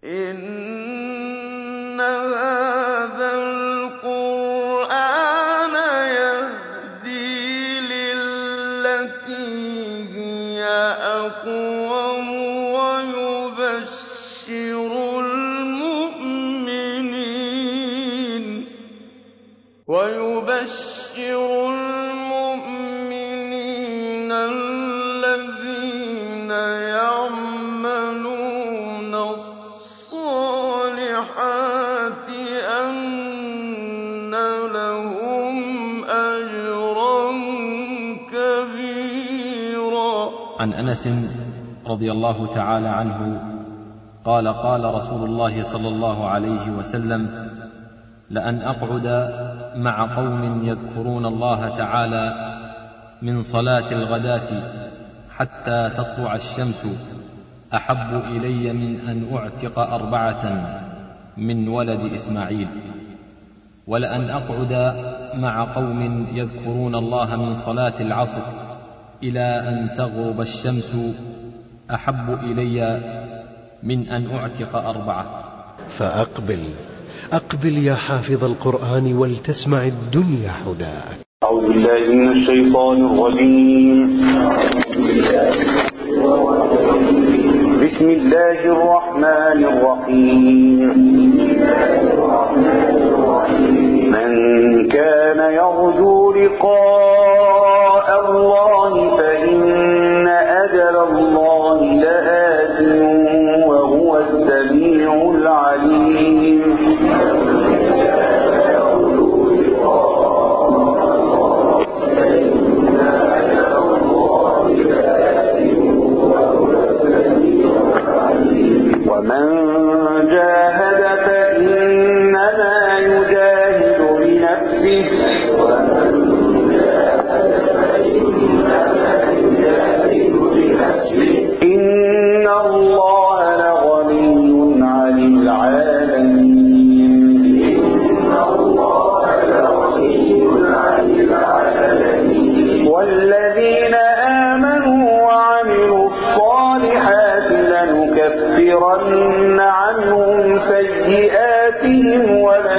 إِنَّ هَٰذَا الْقُرْآنَ يَهْدِي لِلَّتِي هِيَ أَقْوَمُ وَيُبَشِّرُ الْمُؤْمِنِينَ الَّذِينَ يَعْمَلُونَ الصَّالِحَاتِ أَنَّ لَهُمْ أَجْرًا كَبِيرًا عن انس رضي الله تعالى عنه قال قال رسول الله صلى الله عليه وسلم لان اقعد مع قوم يذكرون الله تعالى من صلاه الغداه حتى تطلع الشمس احب الي من ان اعتق اربعه من ولد اسماعيل ولان اقعد مع قوم يذكرون الله من صلاه العصر الى ان تغرب الشمس احب الي من ان اعتق اربعه فأقبل أقبل يا حافظ القرآن ولتسمع الدنيا هداك أعوذ بالله من الشيطان الرجيم بسم الله الرحمن الرحيم من كان يرجو لقاء الله فإن أجل الله لآت وهو السميع العليم ومن جاهد فإنما يجاهد لنفسه إن الله لغني عن العالمين والذين آمنوا وعملوا الصالحات لنكفرن عنهم سيئاتهم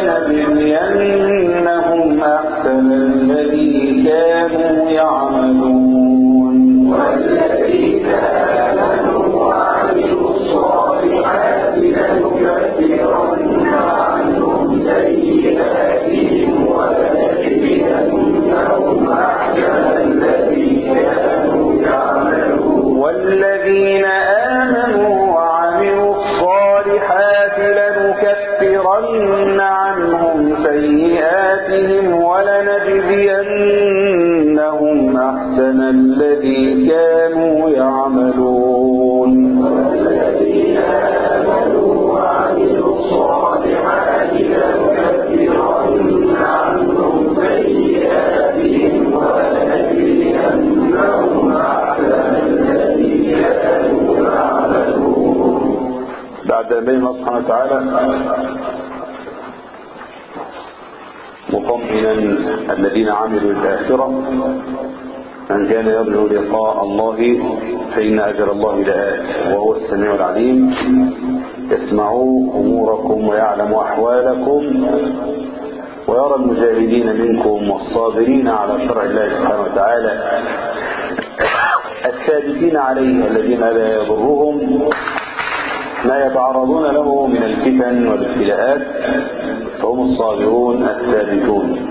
ولنجزينهم أحسن الذي كانوا يعملون والذين آمنوا وعملوا الصالحات لنكفرن عنهم سيئاتهم ولنجزينهم أحسن الذي كانوا يعملون والذين آمنوا وعملوا الصالحات لنكفرن عنهم سيئاتهم ولنجزينهم أحسن الذي كانوا يعملون والذين آمنوا وعملوا الصالحات لنكفرن عنهم سيئاتهم ولنجزينهم أحسن الذي كانوا يعملون بعد أن بين الله سبحانه وتعالى مطمئنا الذين عملوا الآخرة من كان يرجو لقاء الله فإن أجر الله لآت وهو السميع العليم يسمع أموركم ويعلم أحوالكم ويرى المجاهدين منكم والصابرين على شرع الله سبحانه وتعالى الثابتين عليه الذين لا يضرهم ما يتعرضون له من الفتن والابتلاءات فهم الصابرون الثابتون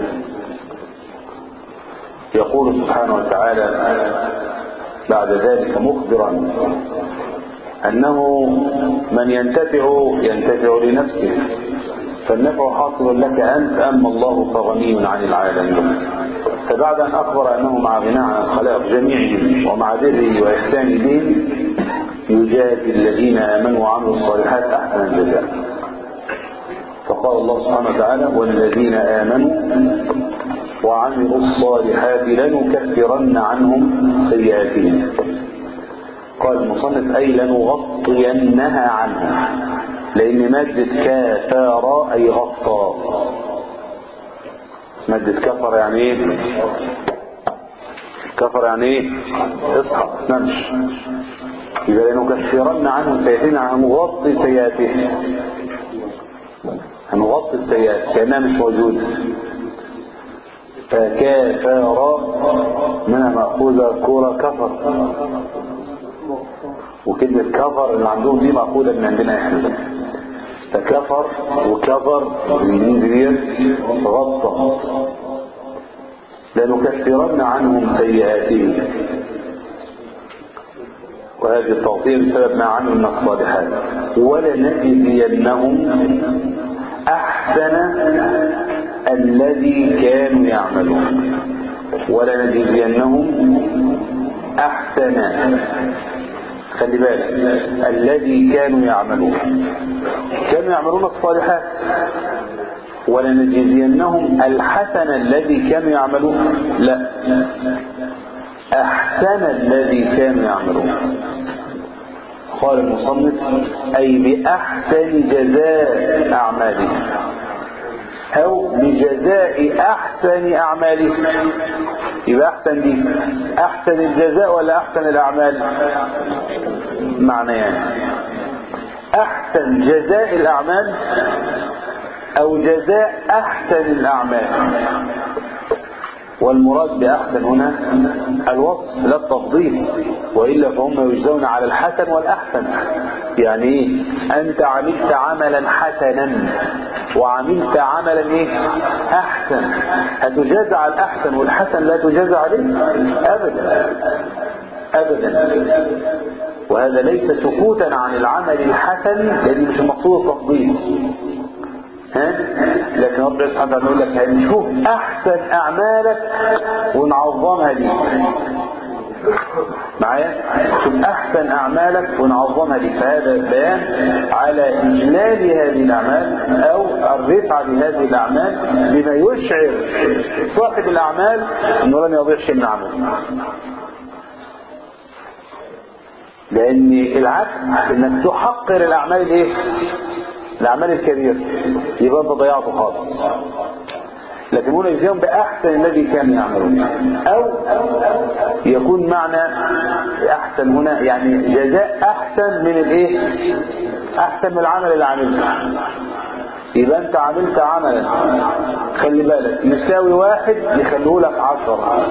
يقول سبحانه وتعالى بعد ذلك مخبرا أنه من ينتفع ينتفع لنفسه فالنفع حاصل لك أنت أما الله فغني عن العالمين فبعد أن أخبر أنه مع غناء عن الخلائق جميعهم ومع بره وإحسان بهم يجازي الذين آمنوا وعملوا الصالحات أحسن الجزاء فقال الله سبحانه وتعالى والذين آمنوا وعملوا الصالحات لنكفرن عنهم سيئاتهم قال المصنف أي لنغطينها عنهم لأن مادة كافر أي غطى مادة كفر يعني ايه كفر يعني ايه اصحى نمش يبقى لنكفرن عنهم سيئاتنا هنغطي سيئاتهم هنغطي السيئات كأنها مش موجودة فكافر منها مأخوذة كورة كفر وكلمة كفر اللي عندهم دي مأخوذة من عندنا احنا فكفر وكفر بالانجليزية غطى لنكفرن عنهم سيئاتهم وهذه التغطية بسبب ما عملوا من الصالحات ولنجزينهم أحسن الذي كانوا يعملون ولنجزينهم أحسن خلي بالك الذي كانوا يعملون كانوا يعملون الصالحات ولنجزينهم الحسن الذي كانوا يعملون لا أحسن الذي كانوا يعملون قال المصنف أي بأحسن جزاء أعمالهم أو بجزاء أحسن أعمالهم يبقى أحسن دي أحسن الجزاء ولا أحسن الأعمال معنى يعني أحسن جزاء الأعمال أو جزاء أحسن الأعمال والمراد بأحسن هنا الوصف لا التفضيل وإلا فهم يجزون على الحسن والأحسن يعني إيه أنت عملت عملا حسنا وعملت عملا إيه أحسن هتجازى على الأحسن والحسن لا تجازى عليه أبدا أبدا وهذا ليس سكوتا عن العمل الحسن لأن مش المقصود التفضيل ها لكن رب سبحانه وتعالى يقول لك هنشوف احسن اعمالك ونعظمها ليك معايا شوف احسن اعمالك ونعظمها ليك فهذا بيان على اجلال هذه الاعمال او الرفعه لهذه الاعمال بما يشعر صاحب الاعمال انه لم يضيع شيء من عمله لان العكس انك تحقر الاعمال الايه الاعمال الكبيره يبقى انت ضيعته خالص لكن هنا يجزيهم باحسن الذي كانوا يعملون او يكون معنى احسن هنا يعني جزاء احسن من الايه احسن من العمل اللي عملته يبقى انت عملت عملا خلي بالك يساوي واحد يخلوه لك عشرة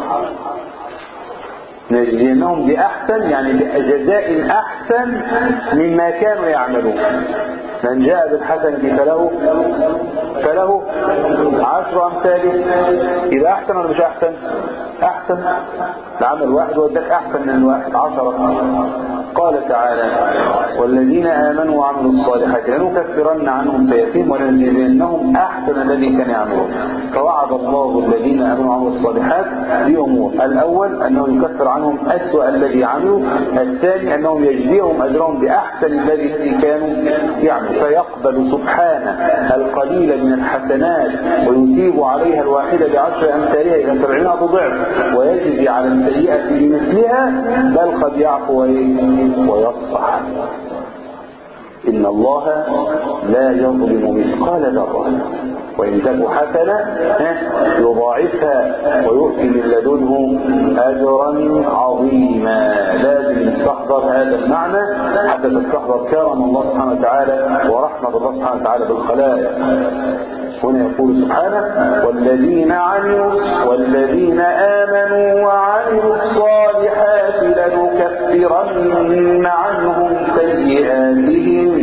نجزينهم بأحسن يعني بجزاء أحسن مما كانوا يعملون من جاء بالحسنة فله فله عشر أمثاله يبقى أحسن ولا مش أحسن أحسن العمل واحد ودك أحسن من الواحد عشرة قال تعالى والذين آمنوا وعملوا الصالحات لنكفرن عنهم سيئاتهم ولنجزينهم أحسن الذي كان يعملون فوعد الله الذين آمنوا وعملوا الصالحات بأمور الأول أنه يكفر عنهم أسوأ الذي عملوا الثاني أنهم يجزيهم أجرهم بأحسن الذي كانوا يعملوا فيقبل سبحانه القليل من الحسنات ويثيب عليها الواحدة بعشر أمثالها إلى سبعين ضعف ويجزي على السيئة بمثلها بل قد يعفو ويصفح إن الله لا يظلم مثقال ذرة وإن تك حسنة يضاعفها ويؤتي من لدنه أجرا عظيما لازم نستحضر هذا المعنى حتى تستحضر كرم الله سبحانه وتعالى ورحمة الله سبحانه وتعالى بالخلائق هنا يقول سبحانه والذين عملوا والذين آمنوا وعملوا الصالحات لنكفرن عنهم سيئاتهم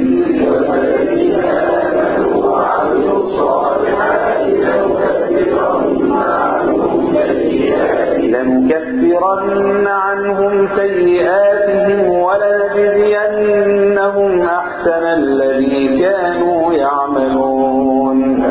لنكفرن عنهم سيئاتهم ولنجزينهم أحسن الذي كانوا يعملون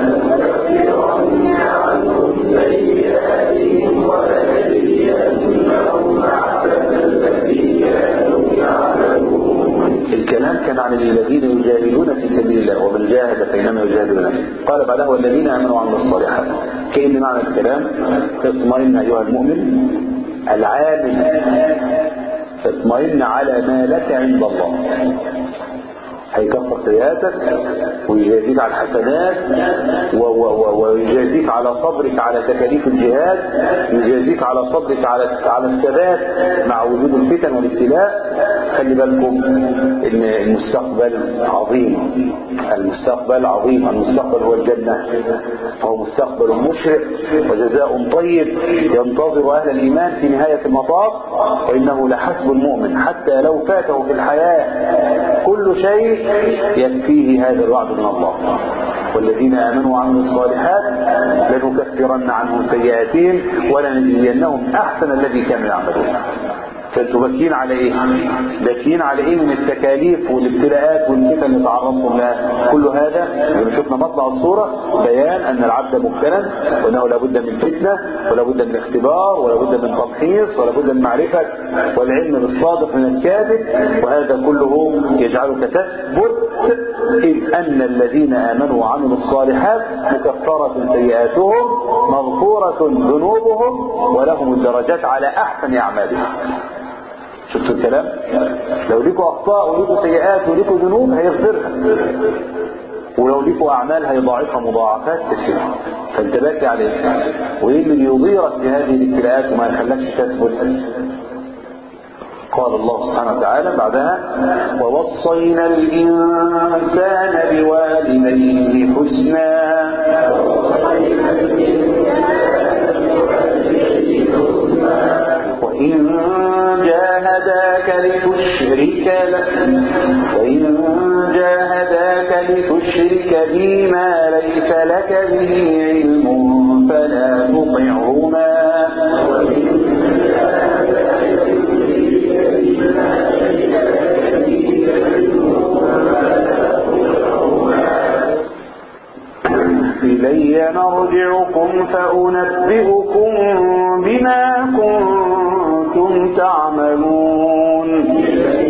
الكلام كان عن الذين يجاهدون في سبيل الله ومن جاهد فإنما يجاهد نفسه قال بعده والذين آمنوا وعملوا الصالحات كأن معنى الكلام اطمئن أيها المؤمن العامل اطمئن على ما لك عند الله هيكفر سيئاتك ويجازيك على الحسنات و و و ويجازيك على صبرك على تكاليف الجهاد يجازيك على صبرك على على الثبات مع وجود الفتن والابتلاء خلي بالكم ان المستقبل عظيم المستقبل عظيم المستقبل هو الجنة فهو مستقبل مشرق وجزاء طيب ينتظر أهل الإيمان في نهاية المطاف وإنه لحسب المؤمن حتى لو فاته في الحياة كل شيء يكفيه هذا الوعد من الله والذين آمنوا وعملوا الصالحات لنكفرن عنهم سيئاتهم ولنجزينهم أحسن الذي كانوا يعملون فانتوا باكين على ايه باكين على ايه من التكاليف والابتلاءات والفتن اللي تعرضتم لها كل هذا زي ما شفنا مطلع الصوره بيان ان العبد مبتلى وانه لابد من فتنه ولابد من اختبار ولابد من تمحيص ولابد من معرفه والعلم بالصادق من الكاذب وهذا كله يجعلك تثبت إذ أن الذين آمنوا وعملوا الصالحات مكفرة سيئاتهم مغفورة ذنوبهم ولهم الدرجات على أحسن أعمالهم شفتوا الكلام لو ليكوا اخطاء وليكوا سيئات وليكوا ذنوب هيغفرها ولو ليكوا اعمال هيضاعفها مضاعفات كثيره فانت باكي عليه وايه اللي يضيرك بهذه الابتلاءات وما يخلكش تثبت قال الله سبحانه وتعالى بعدها ووصينا الإنسان بوالديه حسنا وإن جاهداك لتشرك وإن جاهداك لتشرك بما ليس لك به علم فلا تطعهما إلي مرجعكم فأنبئكم بما كنتم تعملون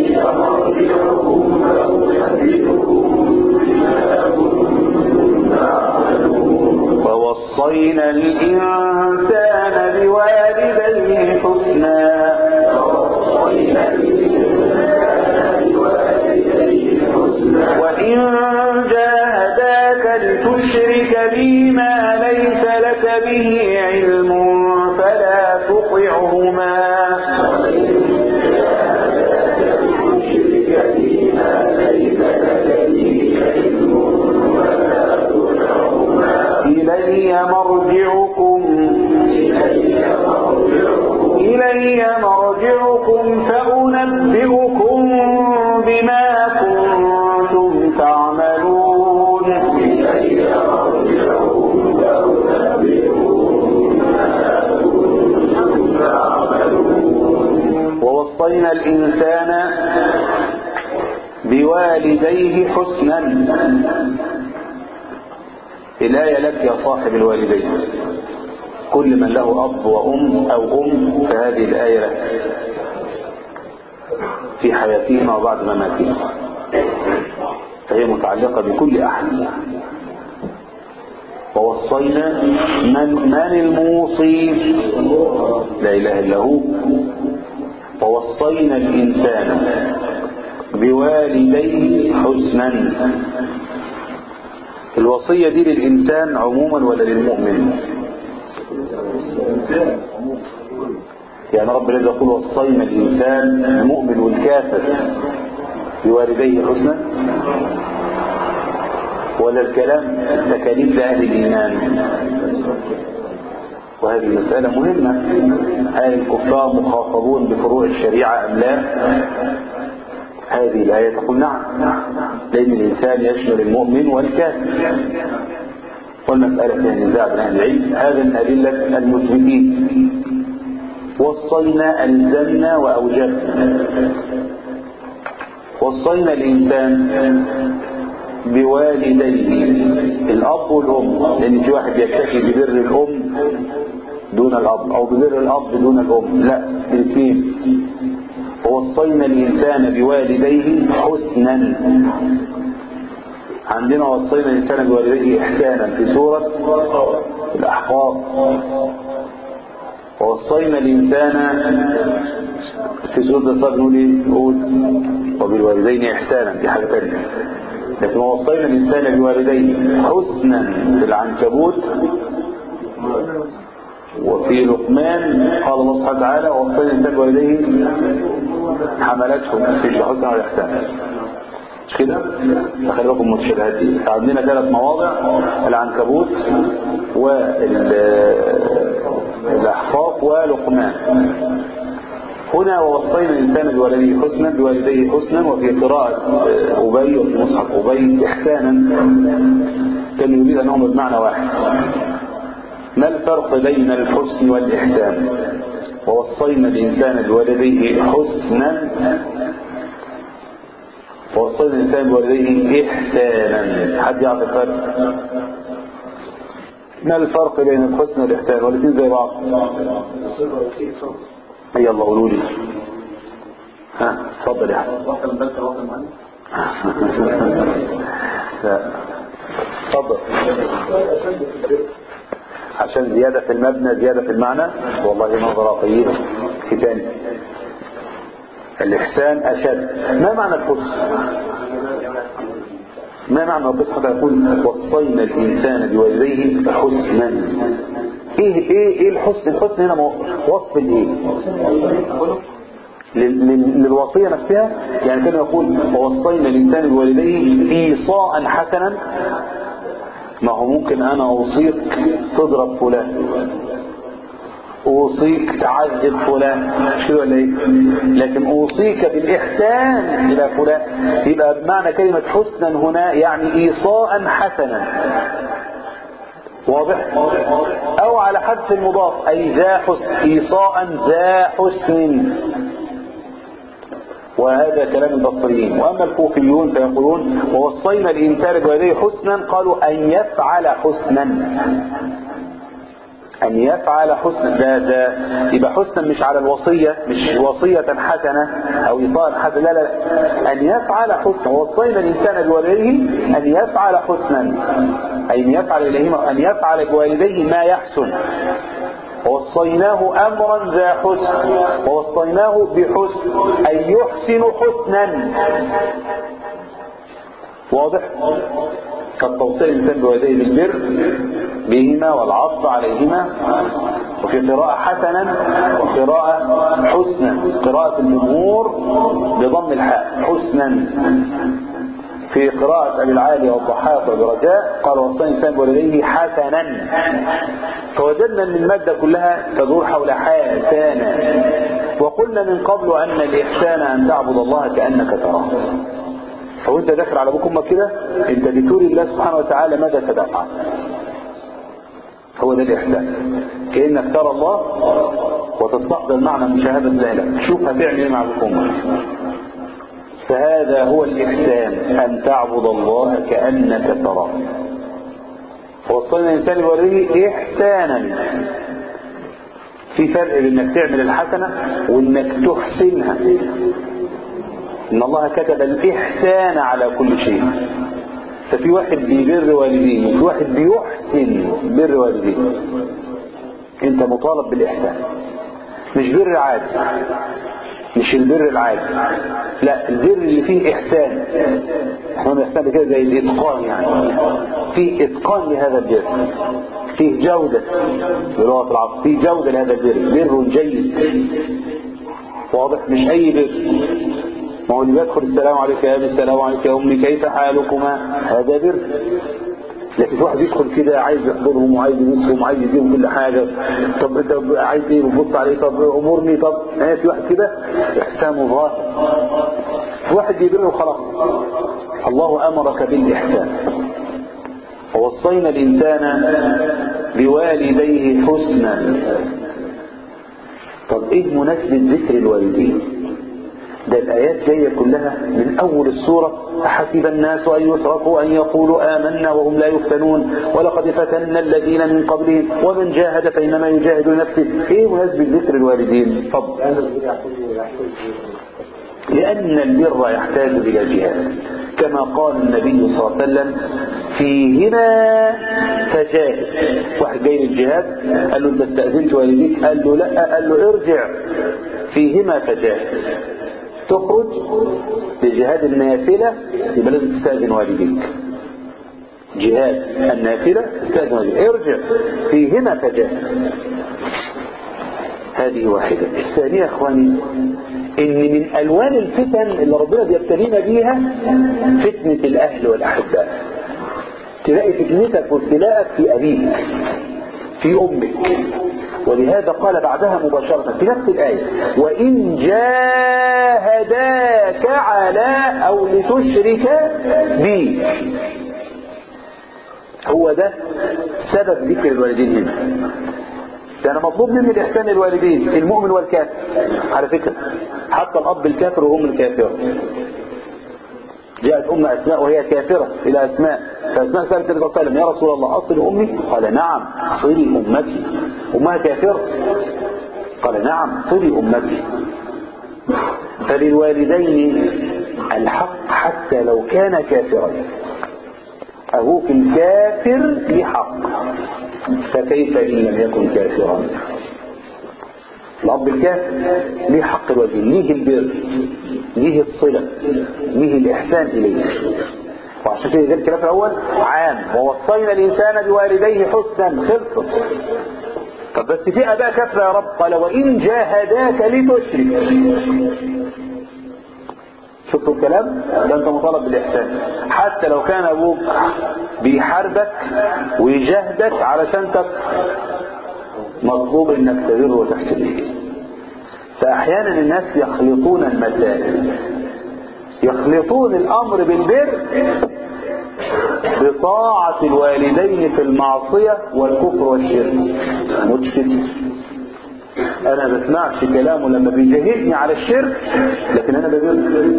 ووصينا الإنسان بوالديه حسنا وإن جاهداك لتشرك بي ما ليس لك به علم فلا تطعهما إلي مرجعكم إلي مرجعكم فأنبئكم بما كنتم تعملون ووصينا الإنسان بوالديه حسنا الآية لك يا صاحب الوالدين كل من له أب وأم أو أم فهذه الآية لك في حياتهما وبعد مماتهما فهي متعلقة بكل أحد ووصينا من, من الموصي لا إله إلا هو ووصينا الإنسان بوالديه حسنا الوصية دي للإنسان عموما ولا للمؤمن يعني رب العزة يقول وصينا الإنسان المؤمن والكافر بوالديه حسنا ولا الكلام تكاليف لأهل الإيمان وهذه مسألة مهمة هل الكفار مخاطبون بفروع الشريعة أم لا هذه الآية تقول نعم لأن الإنسان يشمل المؤمن والكافر والمسألة فيها نزاع بين أهل العلم هذا من أدلة المثبتين وصينا ألزمنا وأوجبنا وصينا الإنسان بوالديه الأب والأم لأن في واحد يكتفي ببر الأم دون الأب أو ببر الأب دون الأم لا الاثنين ووصينا الإنسان بوالديه حسنا عندنا وصينا الإنسان بوالديه إحسانا في سورة الأحقاف ووصينا الإنسان في سورة الصاد نقول وبالوالدين إحسانا دي حاجة ثانية لكن وصينا الإنسان بوالديه حسنا في العنكبوت وفي لقمان قال الله سبحانه وتعالى وصينا الإنسان بوالديه حملته في الحسن والإحسان مش كده؟ فخلي بالكم من المتشابهات دي عندنا ثلاث مواضع العنكبوت والأحقاف ولقمان هنا ووصينا الإنسان بولده حسنا بوالديه حسنا وفي قراءة أبي وفي مصحف أبي إحسانا كان يريد أنهم بمعنى واحد ما الفرق بين الحسن والإحسان ووصينا الإنسان بولديه حسنا ووصينا الإنسان بولديه إحسانا حد يعرف الفرق ما الفرق بين الحسن والإحسان والاثنين زي بعض يلا قولوا لي ها اتفضل يا احمد لا اتفضل عشان زيادة في المبنى زيادة في المعنى والله نظرة طيبة في تاني الإحسان أشد ما معنى الحسن ما معنى القصة حتى يقول وصينا الإنسان بوالديه حسنا ايه ايه ايه الحسن الحسن هنا وصف الايه للوصية نفسها يعني كان يقول ووصينا الإنسان بوالديه إيصاء حسنا ما هو ممكن أنا أوصيك تضرب فلان أوصيك تعذب فلان شو ولا إيه لكن أوصيك بالإحسان إلى فلان يبقى بمعنى كلمة حسنا هنا يعني إيصاء حسنا واضح أو على حذف المضاف أي ذا حسن إيصاء ذا حسن وهذا كلام البصريين وأما الكوفيون فيقولون ووصينا الإنسان بوالديه حسنا قالوا أن يفعل حسنا أن يفعل حسنا ده ده يبقى حسنا مش على الوصية مش وصية حسنة أو إيصاء حسنة لا لا أن يفعل حسنا ووصينا الإنسان بوالديه أن يفعل حسنا أي أن يفعل إليهما أن يفعل بوالديه ما يحسن ووصيناه أمرا ذا حسن ووصيناه بحسن أي يحسن حسنا واضح قد توصي الإنسان بوالديه بالبر بهما والعطف عليهما وفي قراءة حسنا وقراءة حسنا قراءة الجمهور بضم الحاء حسنا في قراءة أبي العالي والضحاك وبرجاء قال وصي الإنسان بولديه حسنا فوجدنا أن المادة كلها تدور حول حسانا وقلنا من قبل أن الإحسان أن تعبد الله كأنك تراه فوانت داخل على ابوك امك كده انت بتوري الله سبحانه وتعالى مدى تدقى هو ده الإحسان كأنك ترى الله وتستحضر معنى مشاهدة الله لك شوف هتعمل ايه مع ابوك وامك فهذا هو الإحسان أن تعبد الله كأنك تراه وصلنا الإنسان يوريه إحسانا في فرق بين انك تعمل الحسنة وانك تحسنها ان الله كتب الإحسان على كل شيء ففي واحد بيبر والديه وفي واحد بيحسن بر والديه انت مطالب بالإحسان مش بر عادي مش البر العادي لا البر اللي فيه إحسان احنا بنحسن كده زي الإتقان يعني فيه إتقان لهذا البر فيه جودة بلغة العصر فيه جودة لهذا البر بر جيد واضح مش أي بر ما هو اللي بيدخل السلام عليك يا ابي السلام عليك يا امي كيف حالكما هذا بر لكن في واحد يدخل كده عايز يحضرهم وعايز يبصهم وعايز يديهم كل حاجه طب انت عايز ايه بتبص عليه طب امرني طب اه في واحد كده احسانه ظاهر في واحد بيبر وخلاص الله امرك بالاحسان ووصينا الانسان بوالديه حسنا طب ايه مناسبه ذكر الوالدين ده الآيات جاية كلها من أول السورة أحسب الناس أن يتركوا أن يقولوا آمنا وهم لا يفتنون ولقد فتنا الذين من قبلهم ومن جاهد فإنما يجاهد لنفسه إيه مناسبة ذكر الوالدين فضل لأن البر يحتاج إلى جهاد كما قال النبي صلى الله عليه وسلم فيهما فجاهد واحد جاي للجهاد قال له انت استأذنت والديك قال له لا قال له ارجع فيهما فجاهد تخرج لجهاد النافلة يبقى لازم تستأذن والديك جهاد النافلة تستأذن والديك ارجع فيهما فجاهد هذه واحدة الثانية اخواني ان من الوان الفتن اللي ربنا بيبتلينا بيها فتنة الاهل والاحباء تلاقي فتنتك وابتلاءك في ابيك في امك ولهذا قال بعدها مباشرة في نفس الآية وإن جاهداك على أو لتشرك بي هو ده سبب ذكر الوالدين هنا ده انا مطلوب مني الاحسان للوالدين المؤمن والكافر على فكره حتى الاب الكافر وام الكافره جاءت ام اسماء وهي كافره الى اسماء فاسماء سالت النبي صلى الله عليه وسلم يا رسول الله اصل امي قال نعم صلي امتي امها كافره قال نعم صلي امتي فللوالدين الحق حتى لو كان كافرا أبوك الكافر لحق فكيف إن لم يكن كافرا الأب الكافر ليه حق الوالدين ليه البر ليه الصلة ليه الإحسان إليه وعشان كده الكلام الأول عام ووصينا الإنسان بوالديه حسنا خلصت طب بس في أباء كافرة يا رب قال وإن جاهداك لتشرك شفتوا الكلام ده انت مطالب بالاحسان حتى لو كان ابوك بيحاربك ويجاهدك علشان تكفر مطلوب انك تبر وتحسن اليه فاحيانا الناس يخلطون المسائل يخلطون الامر بالبر بطاعة الوالدين في المعصية والكفر والشرك مشكلة انا ما بسمعش كلامه لما بيجاهدني على الشرك لكن انا ببر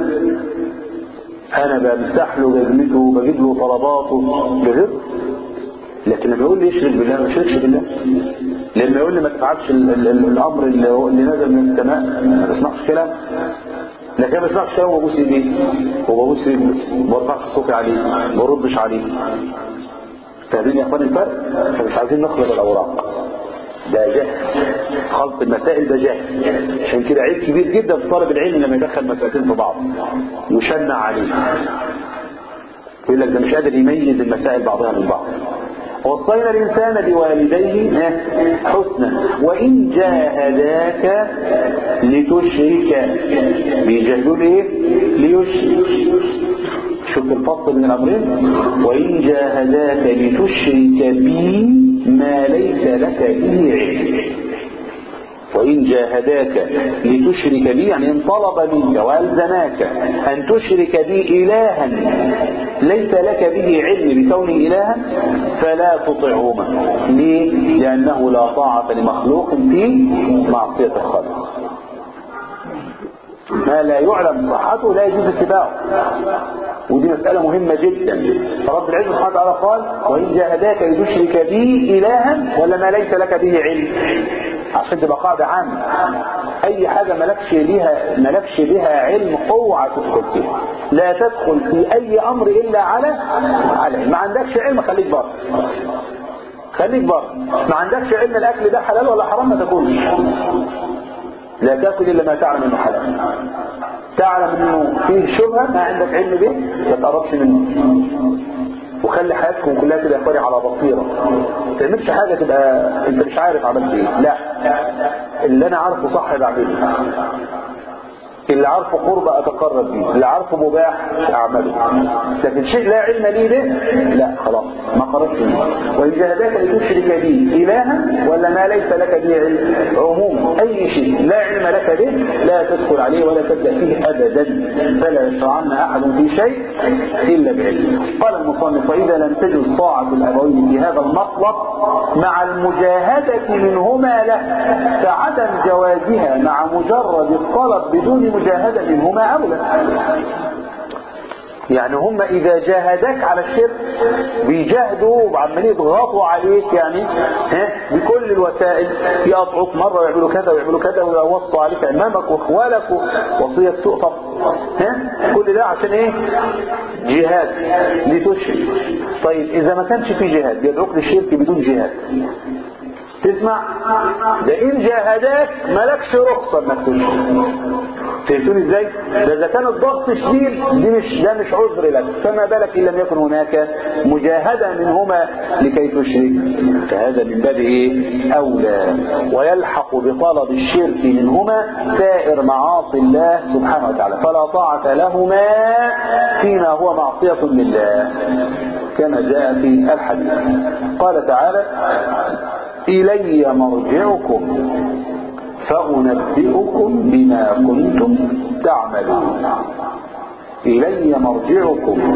انا بمسح له جزمته وبجيب له طلباته ببر لكن لما يقول لي اشرك بالله ما اشركش بالله لما يقول لي ما تفعلش ال- ال- ال- الامر اللي, هو- اللي نزل من السماء ما بسمعش كلام لكن انا ما بسمعش كلام وببوس ايديه وببوس رجله وما برفعش صوتي عليه ما بردش عليه فاهمين يا اخوان الفرق فمش عايزين نخلط الاوراق ده جهل خلط المسائل ده جهل عشان كده عيب كبير جدا في طالب العلم لما يدخل مسألتين في بعض يشنع عليه يقول لك ده مش قادر يميز المسائل بعضها من بعض وصينا الإنسان بوالديه حسنا وإن جاهداك لتشرك بيجاهدوا ايه ليشرك شوف الفصل من الأمرين وإن جاهداك لتشرك بي ما ليس لك به علم وإن جاهداك لتشرك بي يعني إن طلب منك وألزماك أن تشرك بي إلها ليس لك به علم بكونه إلها فلا تطعهما ليه؟ لأنه لا طاعة لمخلوق في معصية الخالق ما لا يعلم صحته لا يجوز اتباعه ودي مسألة مهمة جدا فرب العزة سبحانه وتعالى قال وإن جاهداك لتشرك بي إلها ولا ما ليس لك به علم عشان تبقى قاعدة عامة أي حاجة ملكش بها ملكش بها علم اوعى تدخل فيها لا تدخل في أي أمر إلا على على علم. ما عندكش علم خليك بره خليك بره ما عندكش علم الأكل ده حلال ولا حرام ما تاكلش لا تاكل إلا ما تعلم إنه حلال تعلم إنه فيه شبهة ما عندك علم به ما تقربش منه وخلي حياتكم كلها كده يا اخواني على بصيره ما تعملش حاجه تبقى انت مش عارف عملت ايه لا اللي انا عارفه صح بعمله اللي عارفه قرب اتقرب به اللي عارفه مباح اعمله لكن شيء لا علم لي به لا خلاص ما خرجت منه وان جاهداك لتشرك بي الها ولا ما ليس لك به علم عموما اي شيء لا علم لك به لا تدخل عليه ولا تبدا فيه ابدا فلا يشرعن احد في شيء الا بعلم قال المصنف واذا لم تجوز طاعه الابوين في هذا المطلب مع المجاهده منهما له فعدم جوازها مع مجرد الطلب بدون مجاهدة منهما أولى يعني هم إذا جاهدك على الشرك بيجاهدوا وعمالين يضغطوا عليك يعني ها بكل الوسائل يقطعوك مرة ويعملوا كذا ويعملوا كذا ويوصوا عليك أمامك وإخوالك وصية سوء طب ها كل ده عشان إيه؟ جهاد لتشرك طيب إذا ما كانش في جهاد بيدعوك للشرك بدون جهاد تسمع ده إن جاهداك مالكش رخصة إنك تشرك فهمتوني ازاي؟ ده اذا كان الضغط شديد دي مش ده مش عذر لك فما بالك ان لم يكن هناك مجاهده منهما لكي تشرك فهذا من باب ايه؟ اولى ويلحق بطلب الشرك منهما سائر معاصي الله سبحانه وتعالى فلا طاعه لهما فيما هو معصيه لله كما جاء في الحديث قال تعالى إلي مرجعكم فأنبئكم بما كنتم تعملون إلي مرجعكم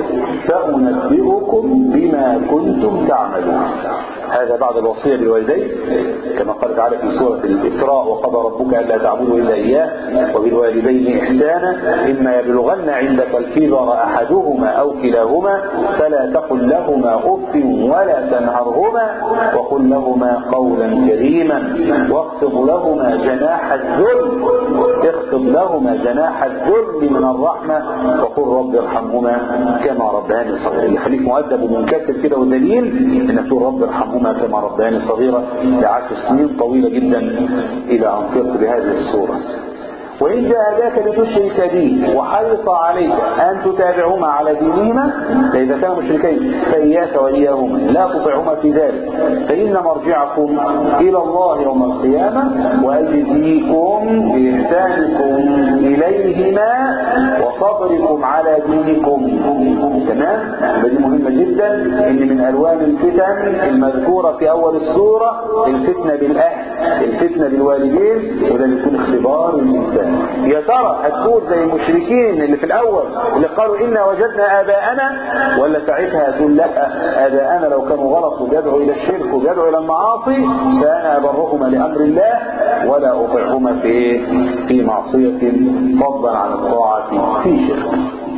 فأنبئكم بما كنتم تعملون هذا بعد الوصية بالوالدين كما قال تعالى في سورة الإسراء وقضى ربك ألا تعبدوا إلا إياه وبالوالدين إحسانا إما يبلغن عندك الكبر أحدهما أو كلاهما فلا تقل لهما أف ولا تنهرهما وقل لهما قولا كريما واخفض لهما جناح الذل اخفض لهما جناح الذل من الرحمة وقل رب ارحمهما كما ربياني صغيرا يخليك مؤدب ومنكسر كده ودليل انك تقول رب ارحمهما كما ربياني صغيرا لعشر سنين طويلة جدا الى ان صرت بهذه الصورة وإن جاهداك لتشرك بي وحرص عليك أن تتابعهما على دينهما فإذا كانوا مشركين فإياك وإياهما لا تطعهما في ذلك فإن مرجعكم إلى الله يوم القيامة وأجزيكم بإحسانكم إليهما وصبركم على دينكم تمام؟ دي مهمة جدا إن من ألوان الفتن المذكورة في أول السورة الفتنة بالأهل الفتنة بالوالدين وده يكون اختبار الإنسان يا ترى هتكون زي المشركين اللي في الاول اللي قالوا انا وجدنا اباءنا ولا ساعتها هتقول لا اباءنا لو كانوا غلط وبيدعوا الى الشرك وبيدعوا الى المعاصي فانا ابرهما لامر الله ولا اطيعهما في في معصيه فضلا عن الطاعه في شرك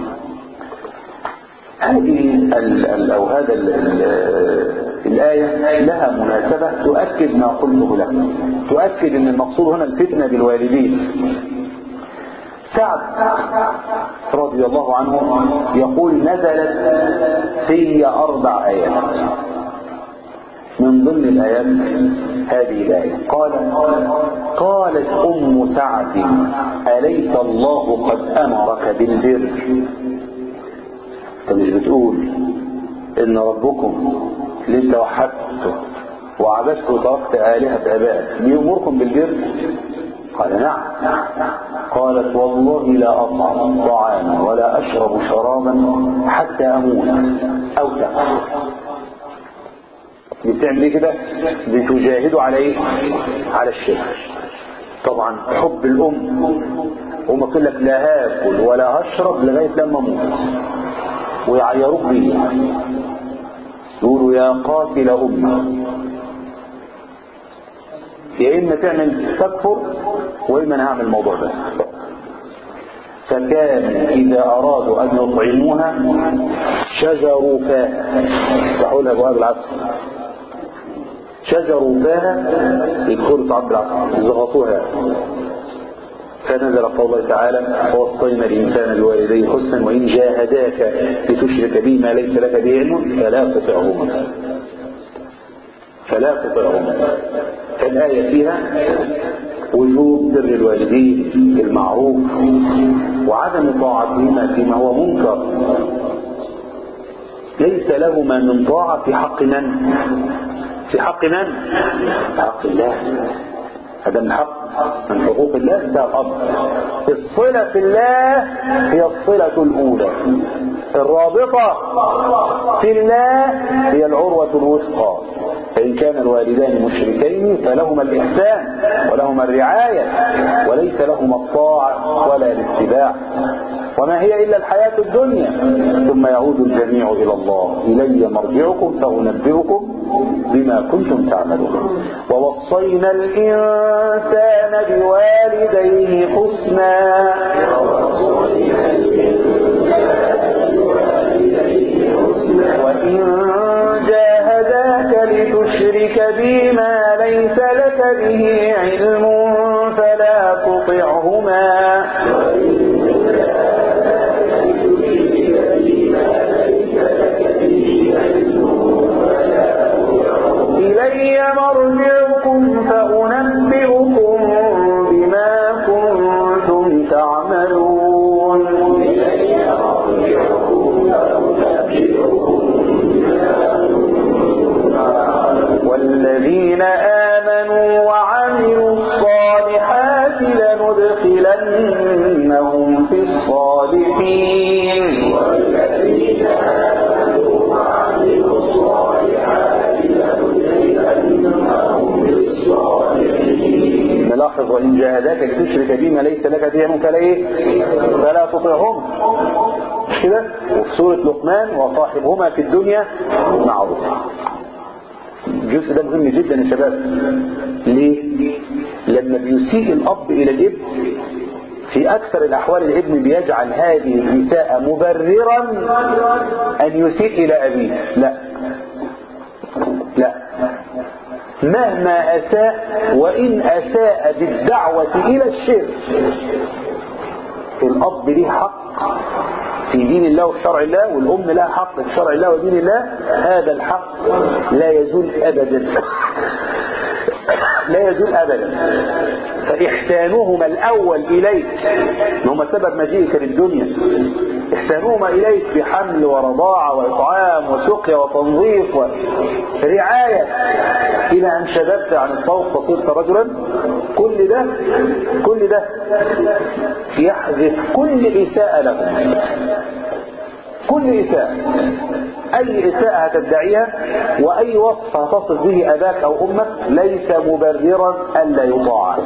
هذه ال ال او هذا ال ال الآية لها مناسبة تؤكد ما قلته لك تؤكد ان المقصود هنا الفتنة بالوالدين سعد رضي الله عنه يقول نزلت في أربع آيات من ضمن الآيات هذه الآية قال قالت أم سعد أليس الله قد أمرك بالبر انت مش بتقول ان ربكم اللي انت وحدته وعبدته وتركت آلهة آبائك بيأمركم بالبر قال نعم قالت والله لا أطعم طعاما ولا أشرب شرابا حتى أموت أو تقتل بتعمل ايه كده بتجاهدوا على ايه على الشرك طبعا حب الام هم تقول لك لا هاكل ولا هشرب لغايه لما اموت ويعيروك بيه يقولوا يا قاتل امه يا اما تعمل تكفر واما انا هعمل الموضوع ده فكان اذا ارادوا ان يطعموها شجروا فاها تحولها ابواب العصر شجروا فاها يدخلوا تعب العصر زغطوها فنزل قول الله تعالى ووصينا الانسان بوالديه حسنا وان جاهداك لتشرك به ما ليس لك به علم فلا تطعهما فلا تطعهما فالايه فيها وجوب بر الوالدين بالمعروف وعدم طاعتهما فيما هو منكر ليس لهما من طاعه في حق من في حق من في حق الله هذا من حق من حقوق الله ده الأب الصلة في الله هي الصلة الأولى الرابطة في الله هي العروة الوثقى فإن كان الوالدان مشركين فلهما الإحسان ولهما الرعاية وليس لهما الطاعة ولا الاتباع وما هي إلا الحياة الدنيا ثم يعود الجميع إلى الله إلي مرجعكم فأنبئكم بما كنتم تعملون ووصينا الإنسان بوالديه حسنا وإن جاهداك لتشرك بي ما ليس لك به علم فلا تطعهما إلي مرجعكم فأنبئكم بما كنتم تعملون وإن جاهداك لتشرك بما ليس لك به علم فلا إيه فلا تطعهم مش كده وفي سورة لقمان وصاحبهما في الدنيا معروفا الجزء ده مهم جدا يا شباب ليه لما بيسيء الأب إلى الابن في أكثر الأحوال الابن بيجعل هذه الإساءة مبررا أن يسيء إلى أبيه لا لا مهما أساء وإن أساء بالدعوة إلى الشرك الأب ليه حق في دين الله وفي شرع الله والأم لها حق في شرع الله ودين الله هذا الحق لا يزول أبدا لا يزول أبدا فإحسانهما الأول إليك هم سبب مجيئك للدنيا إحسانهما إليك بحمل ورضاعة وإطعام وسقيا وتنظيف ورعاية إلى أن شببت عن الطوق فصرت رجلا كل ده كل ده يحذف كل إساءة لهم كل إساءة أي إساءة هتدعيها وأي وصف هتصف به أباك أو أمك ليس مبررا ألا يطاع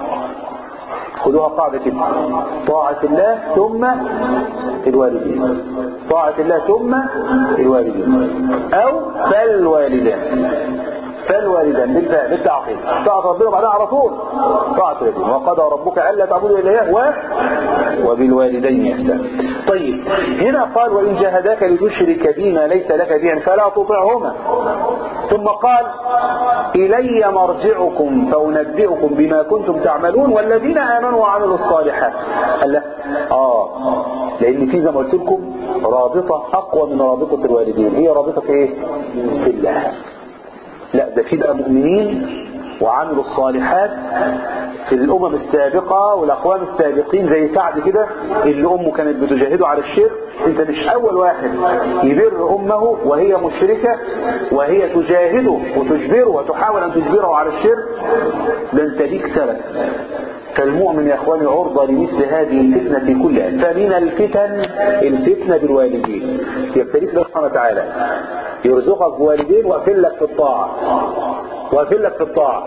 خذوها قاعدة كده طاعة الله ثم الوالدين طاعة الله ثم الوالدين أو فالوالدان فالوالدان بالتاء بالتعقيد طاعة ربنا بعدها على طول طاعة الوالدين وقضى ربك ألا تعبدوا إلا إياه و... وبالوالدين إحسانا طيب هنا قال وإن جاهداك لتشرك بما ليس لك به فلا تطعهما ثم قال إلي مرجعكم فأنبئكم بما كنتم تعملون والذين آمنوا وعملوا الصالحات قال لا آه لأن في زي ما قلت لكم رابطة أقوى من رابطة الوالدين هي رابطة إيه؟ في الله لا ده في بقى مؤمنين وعملوا الصالحات في الأمم السابقة والأقوام السابقين زي سعد كده اللي أمه كانت بتجاهده على الشرك أنت مش أول واحد يبر أمه وهي مشركة وهي تجاهده وتجبره وتحاول أن تجبره على الشرك ده أنت ليك سبب فالمؤمن يا اخواني عرضة لمثل هذه الفتنة كلها فمن الفتن الفتنة بالوالدين يبتليك الله سبحانه وتعالى يرزقك بوالدين ويقفل لك في الطاعة ويقفل لك في الطاعة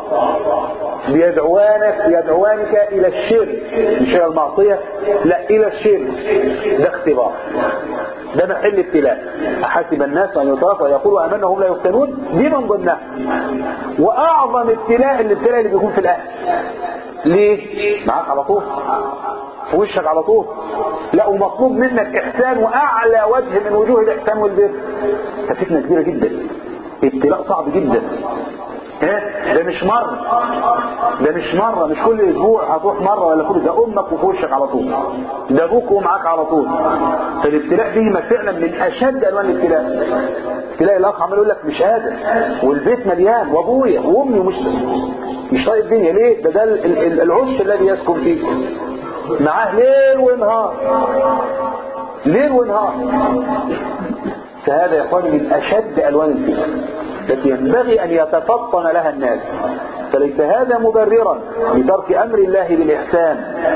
بيدعوانك يدعوانك إلى الشرك مش إلى المعصية لا إلى الشرك ده اختبار ده محل ابتلاء أحسب الناس أن يتركوا ويقولوا أمنا هم لا يفتنون دي من ضمنها وأعظم ابتلاء الابتلاء اللي بيكون في الأهل ليه؟ معاك على طول في وشك على طول لا ومطلوب منك إحسان وأعلى وجه من وجوه الإحسان والبر ده فتنة كبيرة جدا ابتلاء صعب جدا ها ده مش مرة ده مش مرة مش كل اسبوع هتروح مرة ولا كل ده امك وفي وشك على طول ده ابوك ومعاك على طول فالابتلاء دي ما فعلا من اشد الوان الابتلاء تلاقي الاخ عمال يقول لك مش قادر والبيت مليان وابويا وامي ومش مش طايق الدنيا ليه ده ده العش الذي يسكن فيه معاه ليل ونهار ليل ونهار فهذا يا اخواني من اشد الوان الفتن التي ينبغي أن يتفطن لها الناس فليس هذا مبررا لترك أمر الله بالإحسان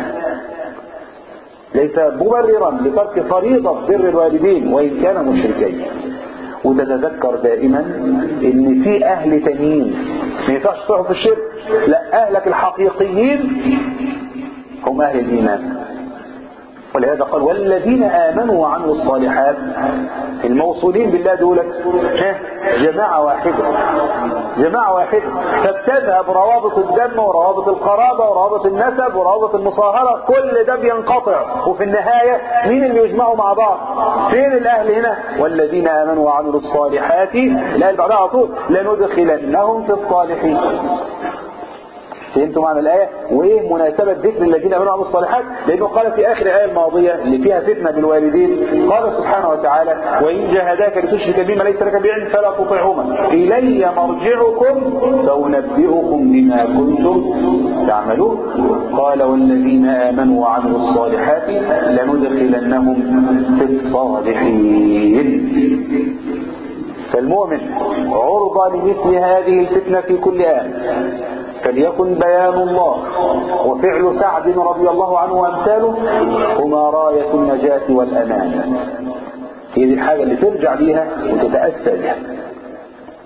ليس مبررا لترك فريضة بر الوالدين وإن كان مشركين وتتذكر دائما ان في اهل تانيين ما ينفعش تروحوا في الشرك لا اهلك الحقيقيين هم اهل الايمان ولهذا قال والذين آمنوا وعملوا الصالحات الموصولين بالله دولت جماعة واحدة جماعة واحدة فبتذهب روابط الدم وروابط القرابة وروابط النسب وروابط المصاهرة كل ده بينقطع وفي النهاية مين اللي يجمعوا مع بعض فين الأهل هنا والذين آمنوا وعملوا الصالحات لا اللي بعدها على طول لندخلنهم في الصالحين فهمتوا معنى الآية وإيه مناسبة ذكر الذين آمنوا وعملوا الصالحات لأنه قال في آخر الآية الماضية اللي فيها فتنة بالوالدين قال سبحانه وتعالى وإن جاهداك لتشرك بما ليس لك بعلم فلا تطعهما إلي مرجعكم فأنبئكم بما كنتم تعملون قال والذين آمنوا وعملوا الصالحات لندخلنهم في الصالحين فالمؤمن عرضة لمثل هذه الفتنة في كل آن فليكن بيان الله وفعل سعد رضي الله عنه وامثاله هما راية النجاة والأمان هي دي الحاجة اللي ترجع بيها وتتأسى بها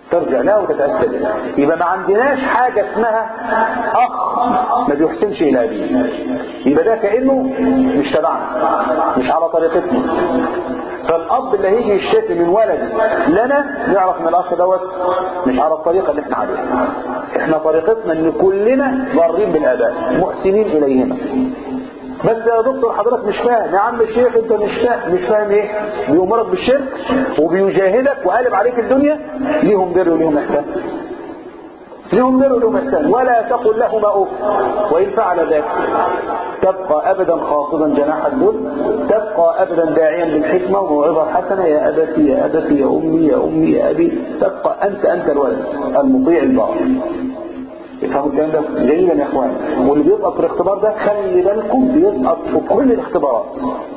ترجع لها وتتأسى بها يبقى ما عندناش حاجة اسمها أخ ما بيحسنش إلى أبيه يبقى ده كأنه مش تبعنا مش على طريقتنا فالأب اللي هيجي يشتكي من ولد لنا نعرف ان الأخ دوت مش على الطريقة اللي احنا عليها احنا طريقتنا ان كلنا ضارين بالآباء محسنين إليهما بس يا دكتور حضرتك مش فاهم يا عم الشيخ انت مش فاهم مش فاهم ايه بيأمرك بالشرك وبيجاهدك وقالب عليك الدنيا ليهم بر وليهم احسان ليهم بر وليهم احسان ولا تقل لهما اوف وان فعل ذلك تبقى ابدا خافضا جناح الذل تبقى ابدا داعيا بالحكمه وموعظه حسنه يا ابتي يا ابتي يا امي يا امي يا ابي تبقى انت انت الولد المطيع البار يفهموا الكلام ده جيدا يا اخوان واللي بيسقط في الاختبار ده خلي بالكم بيسقط في كل الاختبارات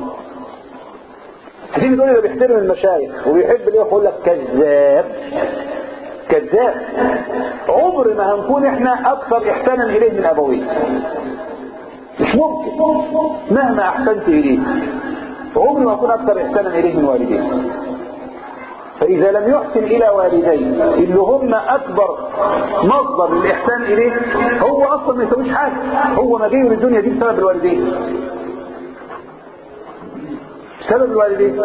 هتيجي تقول ده بيحترم المشايخ وبيحب ليه يقول لك كذاب كذاب عمر ما هنكون احنا اكثر احسانا اليه من ابويه مش ممكن مهما احسنت اليه عمري ما اكون اكثر احسانا اليه من والديه فإذا لم يحسن إلى والديه اللي هم أكبر مصدر للإحسان إليه هو أصلا ما يسويش حاجة هو ما جاي الدنيا دي بسبب الوالدين بسبب الوالدين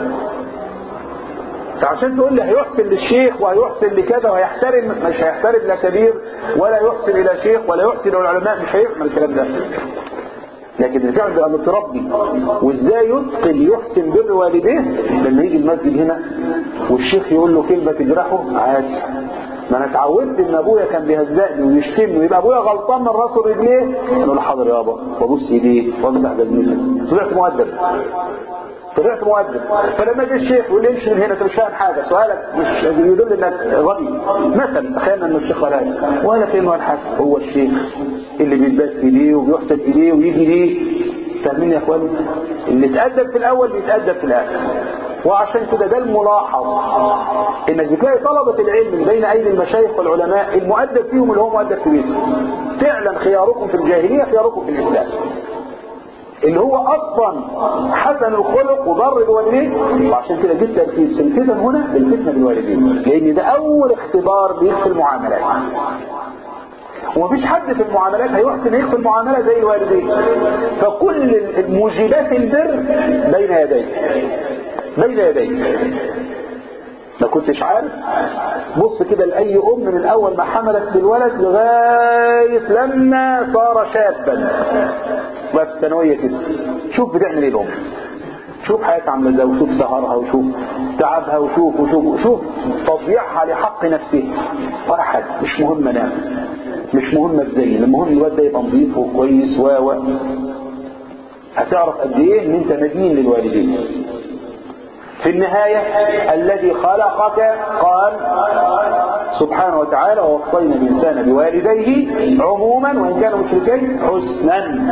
فعشان تقول لي هيحسن للشيخ وهيحسن لكذا وهيحترم مش هيحترم لا كبير ولا يحسن إلى شيخ ولا يحسن إلى العلماء مش هيعمل الكلام ده لكن الفعل بقى متربي وازاي يتقن يحسن بر والديه لما يجي المسجد هنا والشيخ يقول له كلمه تجرحه عادي ما انا اتعودت ان ابويا كان بيهزقني ويشتمني ويبقى ابويا غلطان من راسه رجليه اقول له حاضر يابا وابص ايديه وامسح جزمته طلعت مؤدب طلعت مؤدب فلما جه الشيخ يقول لي امشي من هنا انت مش فاهم حاجه سؤالك مش يدل انك غبي مثلا تخيلنا ان الشيخ ولا ولا فين ولا حاجه هو الشيخ اللي بيتبات ايديه وبيحسن ايديه ويجي ليه فاهمين يا اخواني اللي اتأدب في الاول بيتأدب في الاخر وعشان كده ده الملاحظ انك بتلاقي طلبة العلم من بين ايدي المشايخ والعلماء المؤدب فيهم اللي هو مؤدب في بيته فعلا خياركم في الجاهلية خياركم في الاسلام اللي هو اصلا حسن الخلق وضر الوالدين وعشان كده جبت تركيز الفتن هنا للفتنه بالوالدين لان ده اول اختبار ليك في المعاملات ومفيش حد في المعاملات هيحسن يخفي المعامله زي الوالدين فكل موجبات البر بين يديك بين يديك ما كنتش عارف بص كده لأي أم من أول ما حملت بالولد لغاية لما صار شابا بقى في الثانوية كده شوف بتعمل ايه الأم شوف حياتها عامله ازاي وشوف سهرها وشوف تعبها وشوف وشوف وشوف تضييعها لحق نفسها ولا حاجه مش مهم انام مش مهم ازاي المهم الواد ده يبقى نظيف وكويس و و هتعرف قد ايه ان انت مدين للوالدين في النهاية الذي خلقك قال سبحانه وتعالى ووصينا الإنسان بوالديه عموما وإن كانوا مشركين حسنا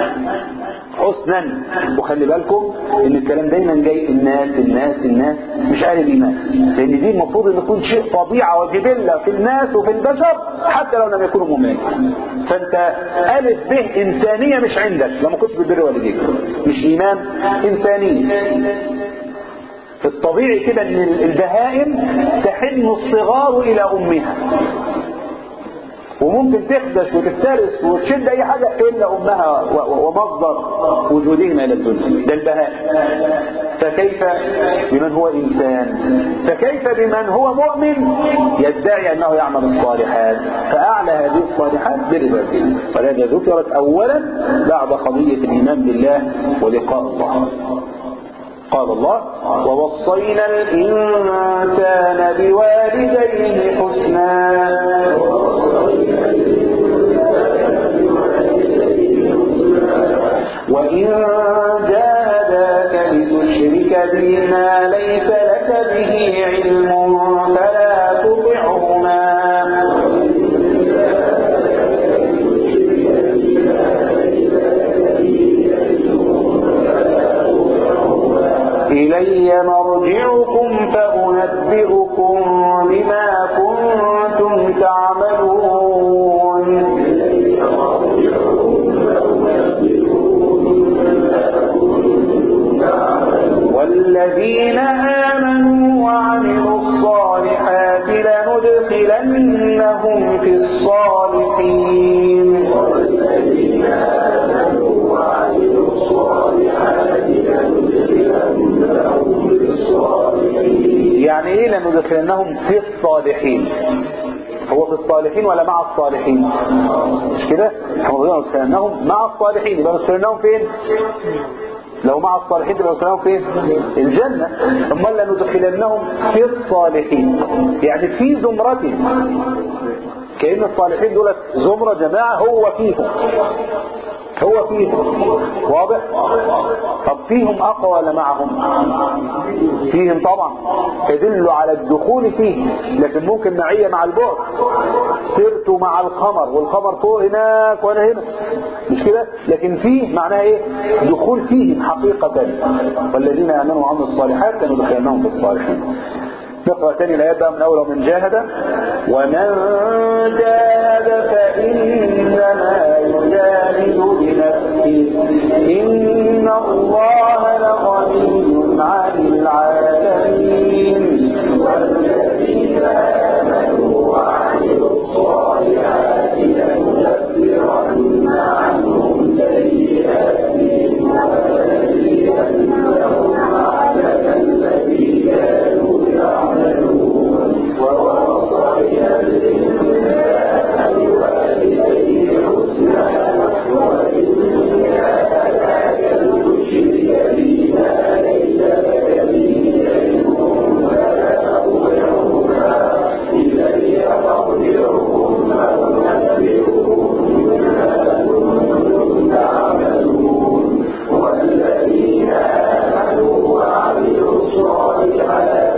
حسنا وخلي بالكم ان الكلام دايما جاي الناس الناس الناس مش اهل الايمان لان دي المفروض ان يكون شيء طبيعه وجبله في الناس وفي البشر حتى لو لم يكونوا مؤمنين فانت الف به انسانيه مش عندك لما كنت بتبر والديك مش ايمان انسانيه في الطبيعي كده ان البهائم تحن الصغار الى امها وممكن تخدش وتفترس وتشد اي حاجة الا امها ومصدر وجودهما الى الدنيا ده البهاء فكيف بمن هو انسان فكيف بمن هو مؤمن يدعي انه يعمل الصالحات فاعلى هذه الصالحات بالرزق ولهذا ذكرت اولا بعد قضية الايمان بالله ولقاء الله قال الله ووصينا الإنسان بوالديه حسنا وإن جاهداك لتشرك بي ما ليس لك به علم فلا تطعهما إلي مرجعكم فأنبئكم بما كنتم تعملون ولندخلنهم في الصالحين يعني ايه لندخلنهم في الصالحين هو في الصالحين ولا مع الصالحين مش كده احنا بنقول ندخلنهم مع الصالحين يبقى ندخلنهم فين لو مع الصالحين تبقى ندخلنهم فين الجنة امال لندخلنهم في الصالحين يعني في زمرتهم كأن الصالحين دولت زمرة جماعة هو فيهم هو فيهم واضح طب فيهم اقوى ولا معهم فيهم طبعا تدل على الدخول فيه لكن ممكن معية مع البعد سرت مع القمر والقمر فوق هناك وانا هنا مش كده لكن فيه معناها ايه دخول فيهم حقيقة والذين امنوا وعملوا الصالحات كانوا دخلناهم في الصالحين نقرأ تاني الآيات بقى من أول ومن جاهد ومن جاهد فإنما يجاهد بنفسه إن الله لغني عن العالمين والذين آمنوا وعملوا الصالحات لنكفرن عنهم سيئاتهم ولنجزينهم أحسن الذي كانوا يعملون ووصينا الإنسان بوالديه حسنا وإن جاهداك لتشرك بي ما ليس لك به علم فلا تطعهما إلي فاغفرهما ونبئهم بما كنتم تعملون والذين آمنوا وعملوا الصالحات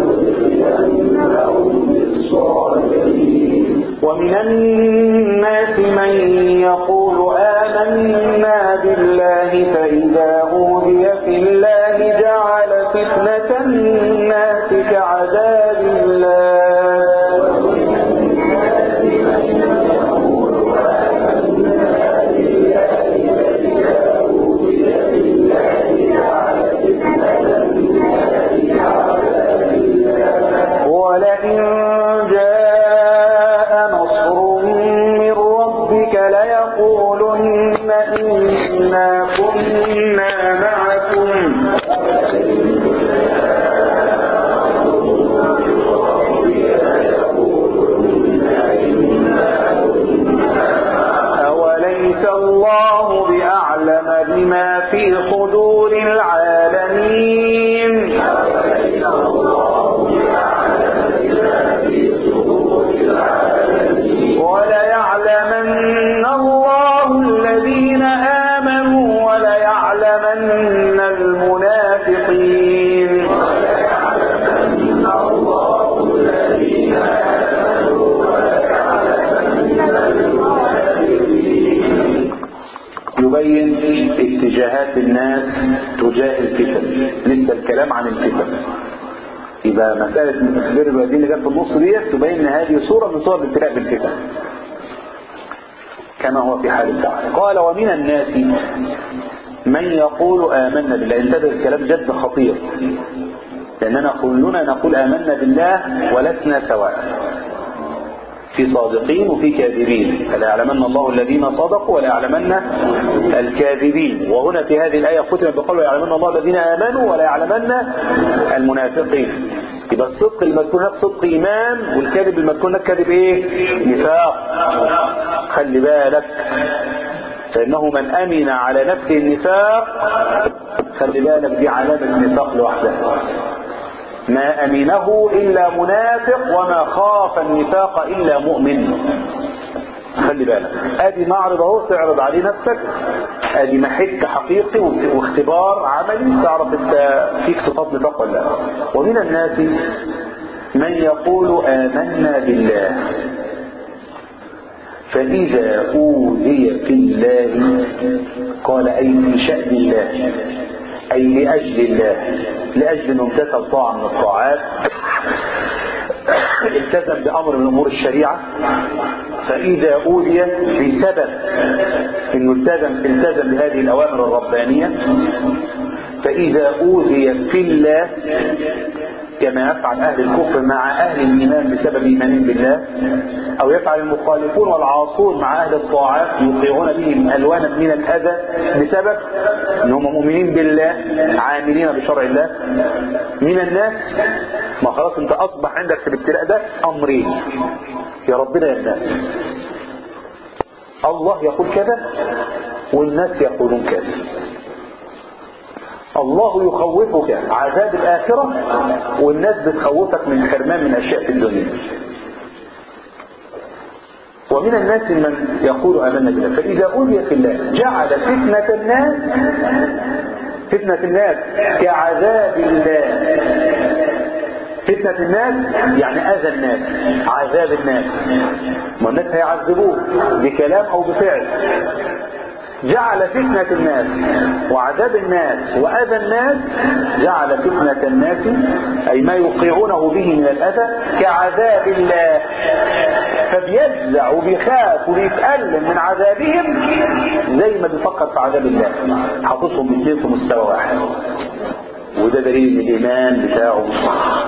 لندخلنهم بالصالحين ومن الناس من يقول آمنا بالله فإذا أوذي في الله جعل فتنة الناس كعذاب الله ولئن جاء نصر من ربك ليقولن إنا كنا معكم أوليس الله بأعلم بما في صدور العالمين وليعلمن الله الذين آمنوا وليعلمن المنافقين يبين اتجاهات الناس تجاه الفتن لسه الكلام عن الفتن يبقى مسألة البر الوالدين اللي جت في النص ديت تبين ان هذه صورة من صور الابتلاء بالفتن كما هو في حال الساعة قال ومن الناس من يقول آمنا بالله انتبه الكلام جد خطير لأننا كلنا نقول آمنا بالله ولسنا سواء في صادقين وفي كاذبين فلا يعلمن الله الذين صدقوا ولا يعلمن الكاذبين وهنا في هذه الآية ختمت بقول يعلمن الله الذين آمنوا ولا يعلمن المنافقين يبقى الصدق المذكور هناك صدق إيمان والكذب المذكور هناك كذب إيه نفاق خلي بالك فإنه من أمن على نفسه النفاق خلي بالك دي علامة النفاق لوحدها ما أمنه إلا منافق وما خاف النفاق إلا مؤمن خلي بالك ادي معرض اهو تعرض عليه نفسك ادي محك حقيقي واختبار عملي تعرف انت فيك صفات نفاق ولا لا ومن الناس من يقول آمنا بالله فإذا أوذي في الله قال أي في شأن الله أي لأجل الله لأجل أنه امتثل طاعة من الطاعات التزم بأمر من أمور الشريعة فإذا أوذي بسبب أنه التزم التزم بهذه الأوامر الربانية فإذا أوذي في الله كما يفعل أهل الكفر مع أهل الإيمان بسبب إيمانهم بالله أو يفعل المخالفون والعاصون مع أهل الطاعات يوقعون بهم ألوانا من الأذى بسبب أنهم مؤمنين بالله عاملين بشرع الله من الناس ما خلاص أنت أصبح عندك في الابتلاء ده أمرين يا ربنا يا الناس الله يقول كذا والناس يقولون كذا الله يخوفك عذاب الآخرة والناس بتخوفك من حرمان من أشياء في الدنيا ومن الناس من يقول آمنا بالله فإذا أوذي في الله جعل فتنة الناس فتنة الناس كعذاب الله فتنة الناس يعني أذى الناس عذاب الناس ما الناس هيعذبوه بكلام أو بفعل جعل فتنة الناس وعذاب الناس وأذى الناس جعل فتنة الناس أي ما يوقعونه به من الأذى كعذاب الله فبيجزع وبيخاف وبيتألم من عذابهم زي ما بيفكر في عذاب الله حاططهم الاثنين في مستوى واحد وده دليل الإيمان بتاعه صح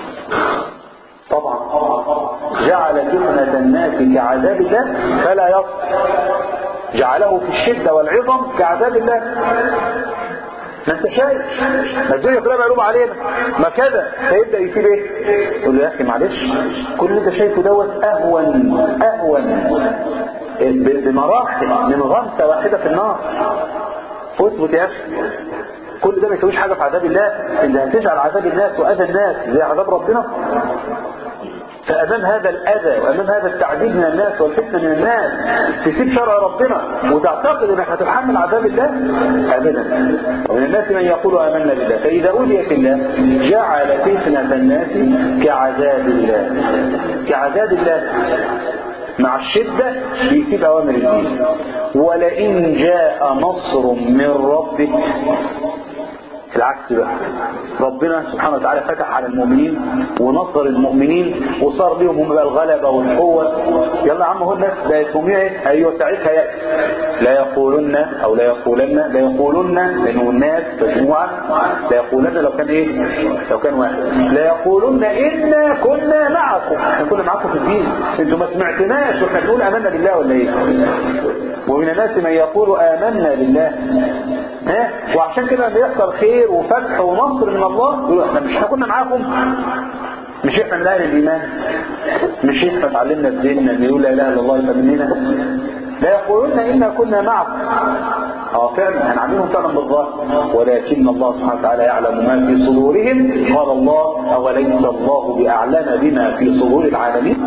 طبعا جعل فتنة الناس كعذاب الله فلا يصل جعله في الشدة والعظم كعذاب الله ما انت شايف ما الدنيا كلها مقلوبة علينا ما كذا فيبدأ يسيب ايه يقول له يا اخي معلش كل اللي انت شايفه دوت اهون اهون بمراحل من غمسة واحدة في النار اثبت يا اخي كل ده ما يسويش حاجة في عذاب الله اللي هتجعل عذاب الناس واذى الناس زي عذاب ربنا فأمام هذا الأذى وأمام هذا التعذيب من الناس والفتنة من الناس تسيب شرع ربنا وتعتقد أنك هتتحمل عذاب الله أبدا ومن الناس من يقول آمنا بالله فإذا أوذي في الله جعل فتنة الناس كعذاب الله كعذاب الله مع الشدة بيسيب أوامر الدين ولئن جاء نصر من ربك العكس بقى ربنا سبحانه وتعالى فتح على المؤمنين ونصر المؤمنين وصار لهم هم بقى الغلبة والقوة يلا يا عم هو الناس بقتهم ايه ايوه ساعتها يأس لا يقولن او لا يقولن لا يقولن لانه الناس مجموعة لا يقولن لو كان ايه لو كان واحد لا يقولن انا كنا معكم احنا كنا معكم في الدين انتوا ما سمعتناش واحنا بنقول امنا بالله ولا ايه ومن الناس من يقول امنا بالله ها وعشان كده لما يحصل خير وفتح ونصر من الله يقولوا احنا مش احنا كنا معاكم مش احنا من اهل الايمان مش احنا اتعلمنا في ديننا ان يقول لا اله الا الله يبقى مننا لا يقولون انا كنا معكم اه فعلا هنعملهم فعلا بالظاهر ولكن الله سبحانه وتعالى يعلم ما في صدورهم قال الله اوليس الله باعلم بما في صدور العالمين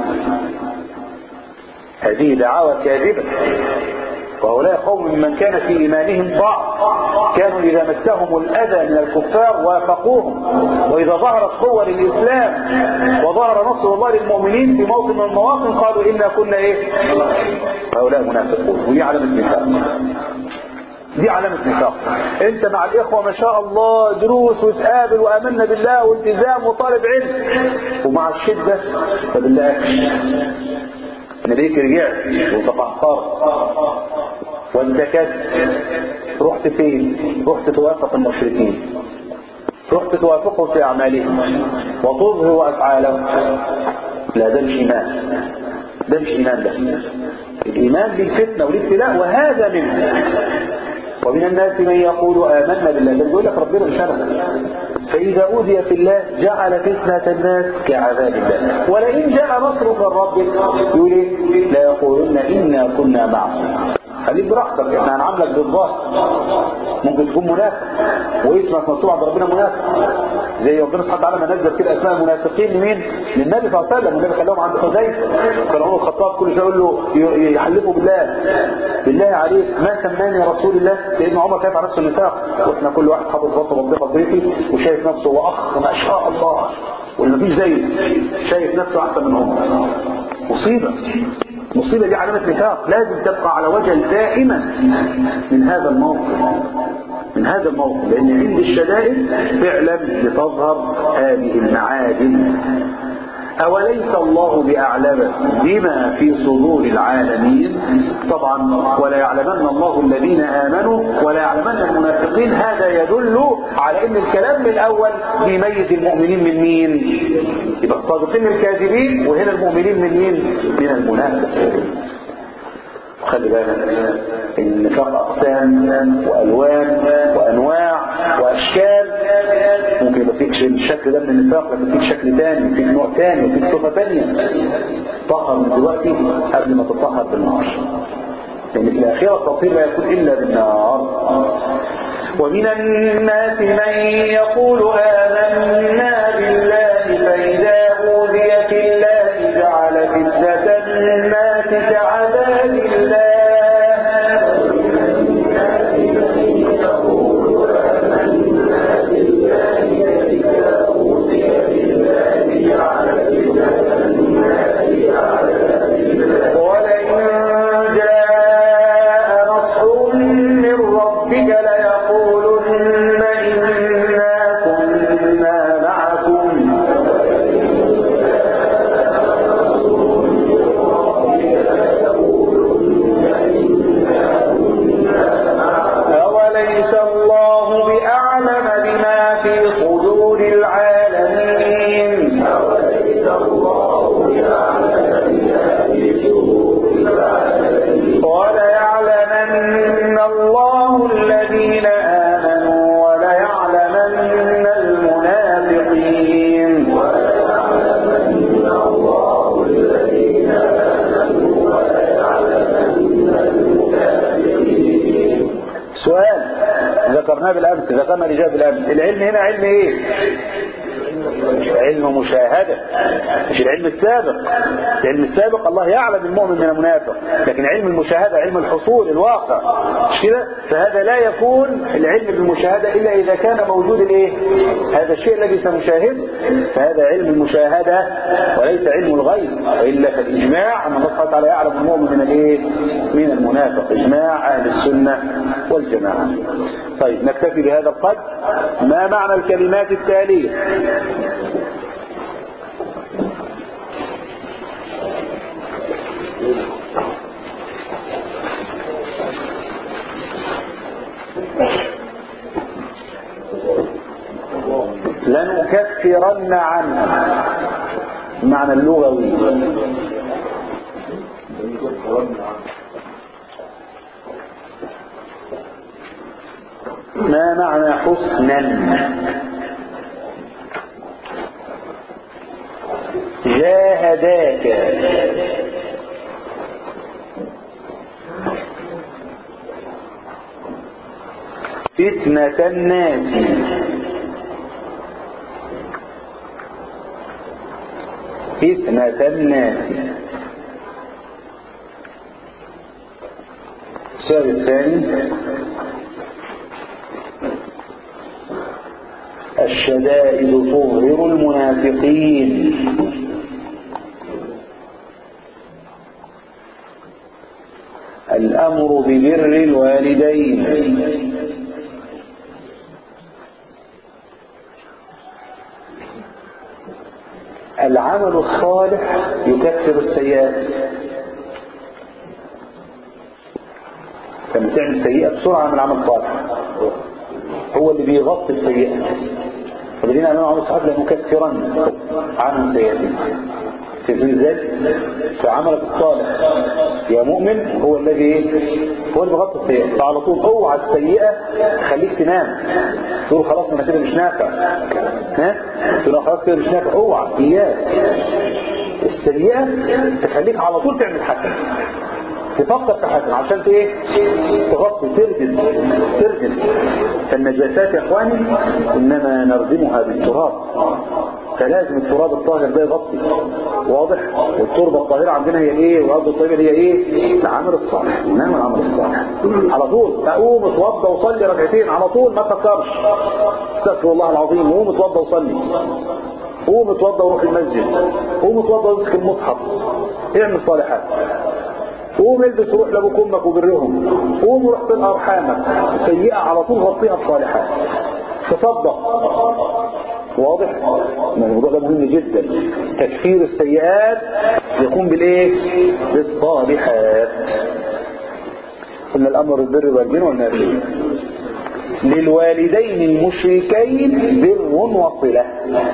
هذه دعاوى كاذبه وهؤلاء قوم من كان في إيمانهم ضعف كانوا إذا مسهم الأذى من الكفار وافقوهم وإذا ظهرت قوة للإسلام وظهر نصر الله للمؤمنين في موطن من المواطن قالوا إنا كنا إيه هؤلاء منافقون ودي علامة نفاق دي علامة نفاق انت مع الاخوة ما شاء الله دروس وتقابل وامنا بالله والتزام وطالب علم ومع الشدة فبالله نبيك رجعت وتفحصت وانتكست رحت فين رحت توافق المشركين رحت توافقهم في اعمالهم وتظهر افعالهم لا ده مش ايمان ده مش ايمان ده الايمان بالفتنه والابتلاء وهذا منه ومن الناس من يقول آمنا بالله ده بيقول لك ربنا مش انا فإذا أوذي في الله جعل فتنة الناس كعذاب الله ولئن جاء نصر من ربك يقول ايه لا يقولون إنا كنا معكم خليك براحتك احنا هنعاملك بالظاهر ممكن تكون منافق واسمك مكتوب عند ربنا منافق زي ربنا سبحانه وتعالى ما نزل كده اسماء المنافقين لمين؟ للنبي صلى الله عليه وسلم النبي خلاهم عند حذيفه كان عمر الخطاب كل شويه يقول له يحلفوا بالله بالله عليك ما سماني رسول الله سيدنا عمر خايف على نفسه النفاق واحنا كل واحد حاطط بطه بطيخه بيتي وشايف نفسه هو اخ ما شاء الله واللي مفيش زيه شايف نفسه احسن منهم مصيبه مصيبة دي علامة نفاق لازم تبقى على وجه دائما من هذا الموقف من هذا الموقف لأن عند الشدائد فعلا بتظهر هذه المعادن أوليس الله بأعلم بما في صدور العالمين طبعا ولا يعلمن الله الذين آمنوا ولا يعلمن المنافقين هذا يدل على أن الكلام من الأول بيميز المؤمنين من مين يبقى الصادقين من الكاذبين وهنا المؤمنين من مين من المنافقين خلي بالك النفاق اقسام والوان وانواع واشكال ممكن يبقى فيك الشكل ده من النفاق لكن فيك شكل تاني فيك نوع تاني وفيك صفه تانيه طهر من دلوقتي قبل ما تطهر بالنار لان في الاخره التطهير لا يكون الا بالنار ومن الناس من يقول آمنا بالله فإذا أوذي في الله جعل فتنة الناس كعذاب الله ولئن جاء نصر من ربك ليقولن إنا كنا معكم أوليس الله بأعلم بما في صدور العالمين وليعلمن الله الذين آمنوا وليعلمن المنافقين سؤال ذكرناه بالأمس ذكرنا الإجابة بالأمس العلم هنا علم إيه علم مشاهدة مش العلم السابق العلم السابق الله يعلم المؤمن من المنافق لكن علم المشاهدة علم الحصول الواقع مش كده فهذا لا يكون العلم بالمشاهدة إلا إذا كان موجود الإيه هذا الشيء الذي سنشاهده فهذا علم المشاهدة وليس علم الغيب وإلا فالإجماع أن الله سبحانه وتعالى يعلم المؤمن من الإيه من المنافق إجماع أهل السنة والجماعة طيب نكتفي بهذا القدر ما معنى الكلمات التالية لنكفرن عنها المعنى اللغوي ما معنى حسنا جاهداك فتنة الناس فتنة الناس السؤال الثاني الشدائد تظهر المنافقين الأمر ببر الوالدين العمل الصالح يكفر السيئات لما تعمل سيئة بسرعة من العمل الصالح هو اللي بيغطي السيئة والذين امنوا وعملوا الصالحات لنكفرن عنهم سيئاتهم تفهم ازاي؟ فعملك الصالح يا مؤمن هو الذي ايه؟ هو اللي بيغطي السيئة فعلى طول اوعى السيئة خليك تنام تقول خلاص انا كده مش نافع ها؟ تقول خلاص كده مش نافع اوعى اياك السيئة تخليك على طول تعمل حسن تفكر في حسن عشان ايه تغطي تردد تردد فالنجاسات يا اخواني انما نردمها بالتراب فلازم التراب الطاهر ده يغطي واضح والتربه الطاهره عندنا هي ايه والارض الطيبه هي ايه العمل الصالح نعم العمل الصالح على طول اقوم اتوضى وصلي ركعتين على طول ما تفكرش استغفر الله العظيم قوم اتوضى وصلي قوم اتوضى وروح المسجد قوم اتوضى وامسك المصحف اعمل صالحات قوم البس وروح لابوك امك وبرهم قوم وروح صل ارحامك سيئه على طول غطيها بصالحات تصدق واضح ما الموضوع ده مهم جدا تكفير السيئات يكون بالايه بالصالحات قلنا الامر بالبر والدين والنافيه للوالدين المشركين بر وصله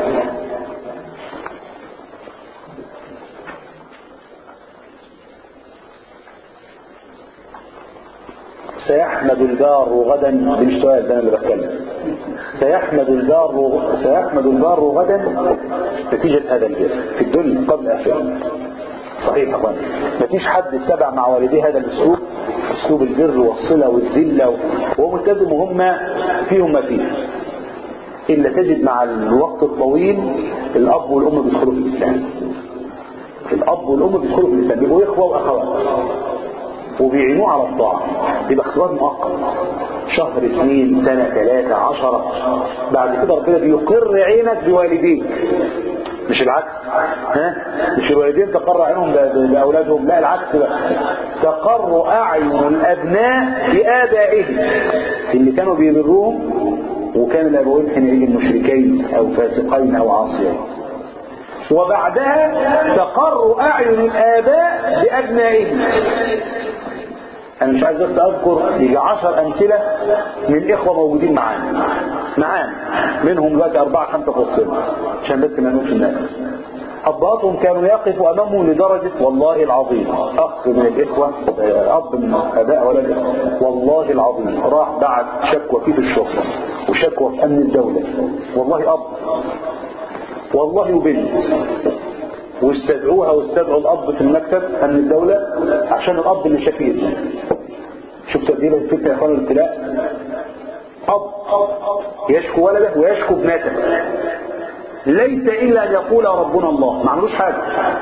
سيحمد الجار غدا دي مش سؤال ده انا اللي بتكلم سيحمد الجار سيحمد الجار غدا نتيجة هذا البر في الدنيا قبل آخرة صحيح اخوان مفيش حد اتبع مع والديه هذا الاسلوب اسلوب البر والصلة والذلة وهو ملتزم وهم فيهم ما فيه الا تجد مع الوقت الطويل الاب والام بيدخلوا في الاسلام الاب والام بيدخلوا في الاسلام بيبقوا اخوه واخوات وبيعينوه على الطاعة يبقى اختبار مؤقت شهر اثنين سنة ثلاثة عشرة بعد كده ربنا بيقر عينك بوالديك مش العكس ها مش الوالدين تقر عينهم ب- بأولادهم لا العكس بقى تقر أعين الأبناء بآبائهم اللي كانوا بيبروهم وكان الأبوين حينئذ مشركين أو فاسقين أو عاصيين وبعدها تقر أعين الآباء بأبنائهم أنا مش عايز بس أذكر يجي عشر أمثلة من إخوة موجودين معانا معانا منهم دلوقتي أربعة خمسة في وسطنا عشان بس ما نقولش الناس أباطهم كانوا يقفوا أمامهم لدرجة والله العظيم أخ من الإخوة آه، أب من أباء ولد والله العظيم راح بعد شكوى فيه في الشرطة وشكوى في أمن الدولة والله أب والله وبنت واستدعوها واستدعوا الأب في المكتب أمن الدولة عشان الأب اللي شكيل شفت قد ايه الفكرة يا اخوان الابتلاء أب يشكو ولده ويشكو ابنته ليس إلا أن يقول ربنا الله ما عملوش حاجة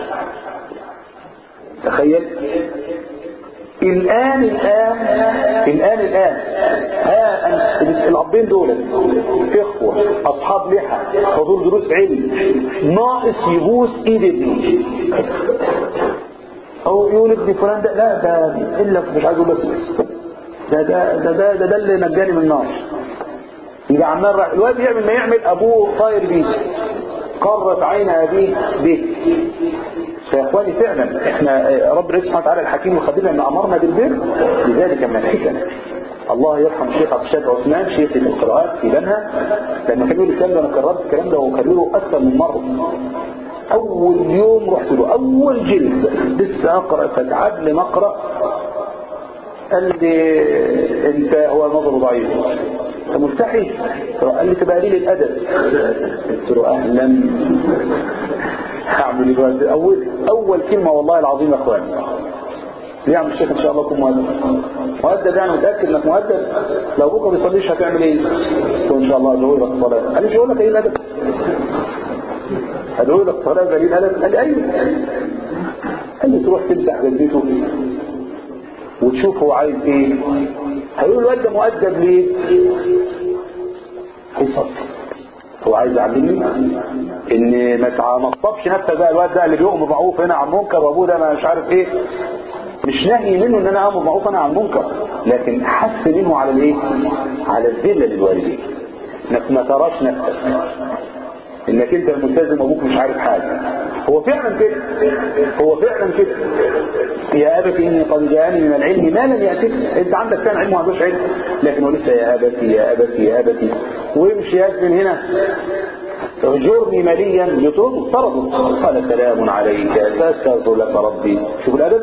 تخيل الآن الآن الآن الآن ها أن- الأبين دول إخوة أصحاب لحى حضور دروس علم ناقص يبوس إيد ابنه أو يقول ابن فلان ده لا ده إلا مش عايز أقول بس بس ده ده ده ده, ده, ده اللي نجاني من النار يبقى عمال راح الواد يعمل ما يعمل أبوه طاير بيه قرت عين أبيه به فيا اخواني فعلا احنا رب سبحانه وتعالى الحكيم الخبير ان امرنا بالبر لذلك من الحكم الله يرحم الشيخ عبد الشافي عثمان شيخ القراءات في بنها لما كان يقول الكلام ده انا كررت الكلام ده وكرره اكثر من مره اول يوم رحت له اول جلسه لسه اقرا فتعب لي مقرا قال لي انت هو نظره ضعيف انت مستحي قال لي تبقى قليل الادب قلت له اهلا هعمل ايه دلوقتي؟ اول اول كلمه والله العظيم يا اخوان ليه عم الشيخ ان شاء الله يكون مؤدب مؤدب يعني متاكد انك مؤدب لو بكره ما بيصليش هتعمل ايه قلت له ان شاء الله ادعو لك الصلاه قال لي مش هقول لك ايه الادب ادعو لك الصلاه دليل الادب قال لي ايوه قال لي تروح تمسح جلدته وتشوف هو عايز ايه هيقول الواد ده مؤدب ليه هيصلي هو عايز يعلمني ان ما تع- ما تصبش نفسك بقى الواد ده اللي بيؤمر معروف هنا عن منكر وابوه ده ما مش عارف ايه مش نهي منه ان انا امر معروف انا عن منكر لكن حث منه على الايه على الذله للوالدين انك ما تراش نفسك انك انت ملتزم ابوك مش عارف حاجه هو فعلا كده هو فعلا كده يا ابت اني قد جاءني من العلم ما لم ياتك انت عندك كان علم وما علم لكن هو لسه يا ابتي يا ابتي يا ابتي ويمشي يد من هنا اهجرني مليا يطرد طرده قال سلام عليك ساستغفر لك ربي شوف الادب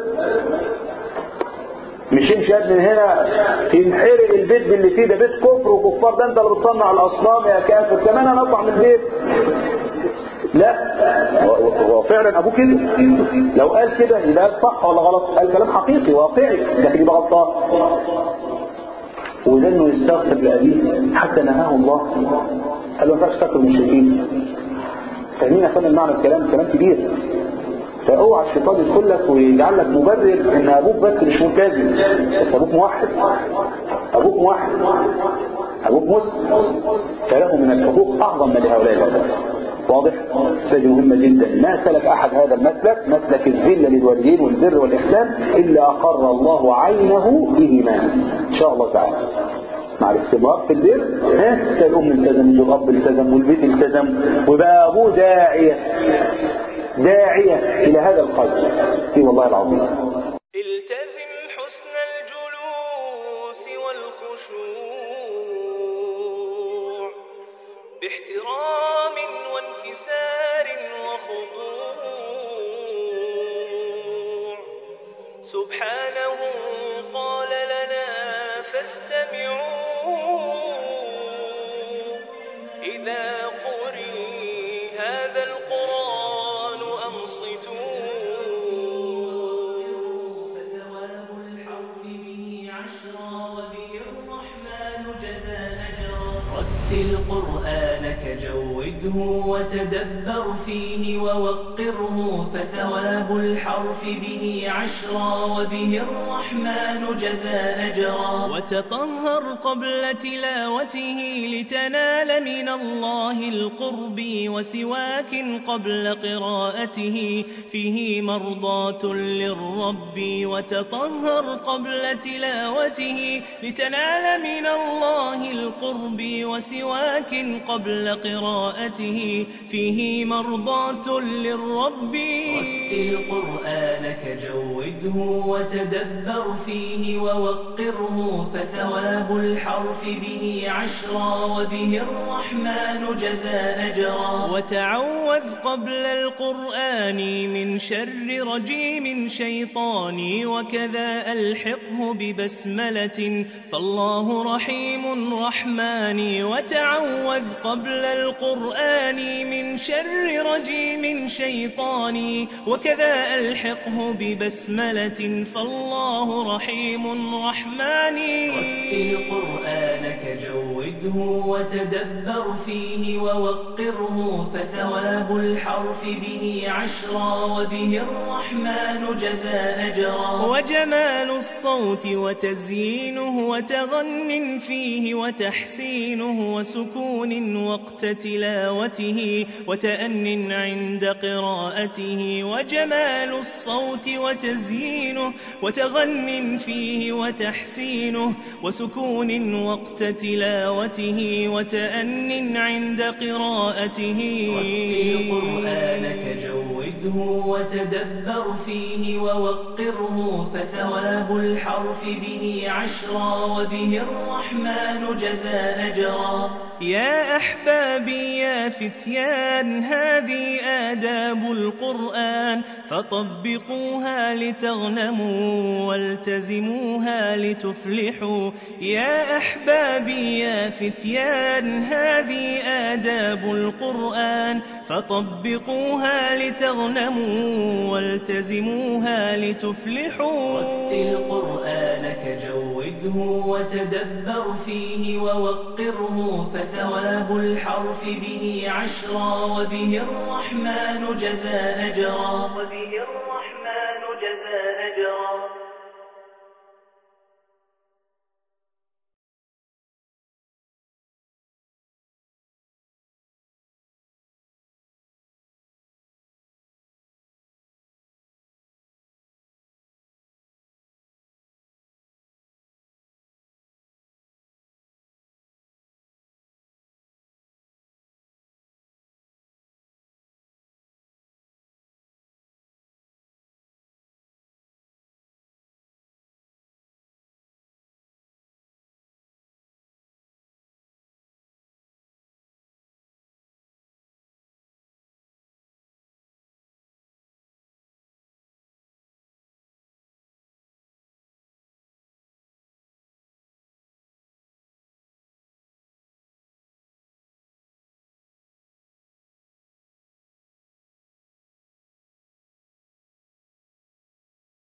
مش يمشي يد من هنا ينحرق البيت باللي فيه ده بيت كفر وكفار ده انت اللي بتصنع الاصنام يا كافر كمان انا اطلع من البيت لا هو- هو فعلا ابوه كده لو قال كده يبقى قال صح ولا غلط قال كلام حقيقي واقعي لكن يبقى غلطان وده انه يستغفر لابيه حتى نهاه الله قال له ما ينفعش تستغفر المشركين فاهمين يا فندم معنى الكلام كلام كبير فاوعى الشيطان يدخل لك ويجعل لك مبرر ان ابوك بس مش ملتزم بس ابوك موحد ابوك موحد ابوك مسلم فله من الحقوق اعظم من لهؤلاء الاولاد واضح؟ سيدي مهمة جدا ما سلك أحد هذا المسلك مسلك الذلة للوالدين والبر والإحسان إلا أقر الله عينه بهما إن شاء الله تعالى مع الاستمرار في البر ها تلاقي الأم التزم والأب التزم والبيت التزم وبقى أبوه داعية داعية إلى هذا القلب اي والله العظيم التزم حسن الجلوس والخشوع باحترام وانكسار وخضوع سبحانه قال لنا فاستمعوا إذا قرئ هذا القرآن أنصتوا فثواب الحرف به عشرا وبه الرحمن جزى أجرا رتل قرآنك جوده وتدبر فيه ووقره فثواب الحرف به عشرا وبه الرحمن جزى أجرا وتطهر قبل تلاوته لتنال من الله القرب وسواك قبل قراءته فيه مرضاة للرب وتطهر قبل تلاوته لتنال من الله القرب وسواك قبل قراءته فيه مرضاة للرب رتل قرآنك جوده وتدبر فيه ووقره فثواب الحرف به عشرا وبه الرحمن جزى أجرا وتعوذ قبل القرآن من شر رجيم شيطاني وكذا ألحقه ببسملة فالله رحيم رحماني وتعوذ قبل القرآن من شر رجيم شيطاني وكذا ألحقه ببسملة فالله رحيم رحماني رتل قرآنك جوده وتدبر فيه ووقره فثواب الحرف به عشرا وبه الرحمن جزى أجرا وجمال الصوت وتزيينه وتغن فيه وتحسينه وسكون وقت تلاوته وتأن عند قراءته وجمال الصوت وتزيينه وتغن فيه وتحسينه وسكون وقت تلاوته وتأن عند قراءته رتل قرآنك جوده وتدبر فيه ووقره فثواب الحرف به عشرا وبه الرحمن جزى أجرا يا أحبابي يا فتيان هذه آداب القرآن فطبقوها لتغنموا والتزموها لتفلحوا يا أحبابي يا فتيان هذه آداب القرآن فطبقوها لتغنموا والتزموها لتفلحوا رتل قرآنك جوده وتدبر فيه ووقره فثواب الحرف به عشرا وبه الرحمن جزى أجرا وبه الرحمن جزى أجرا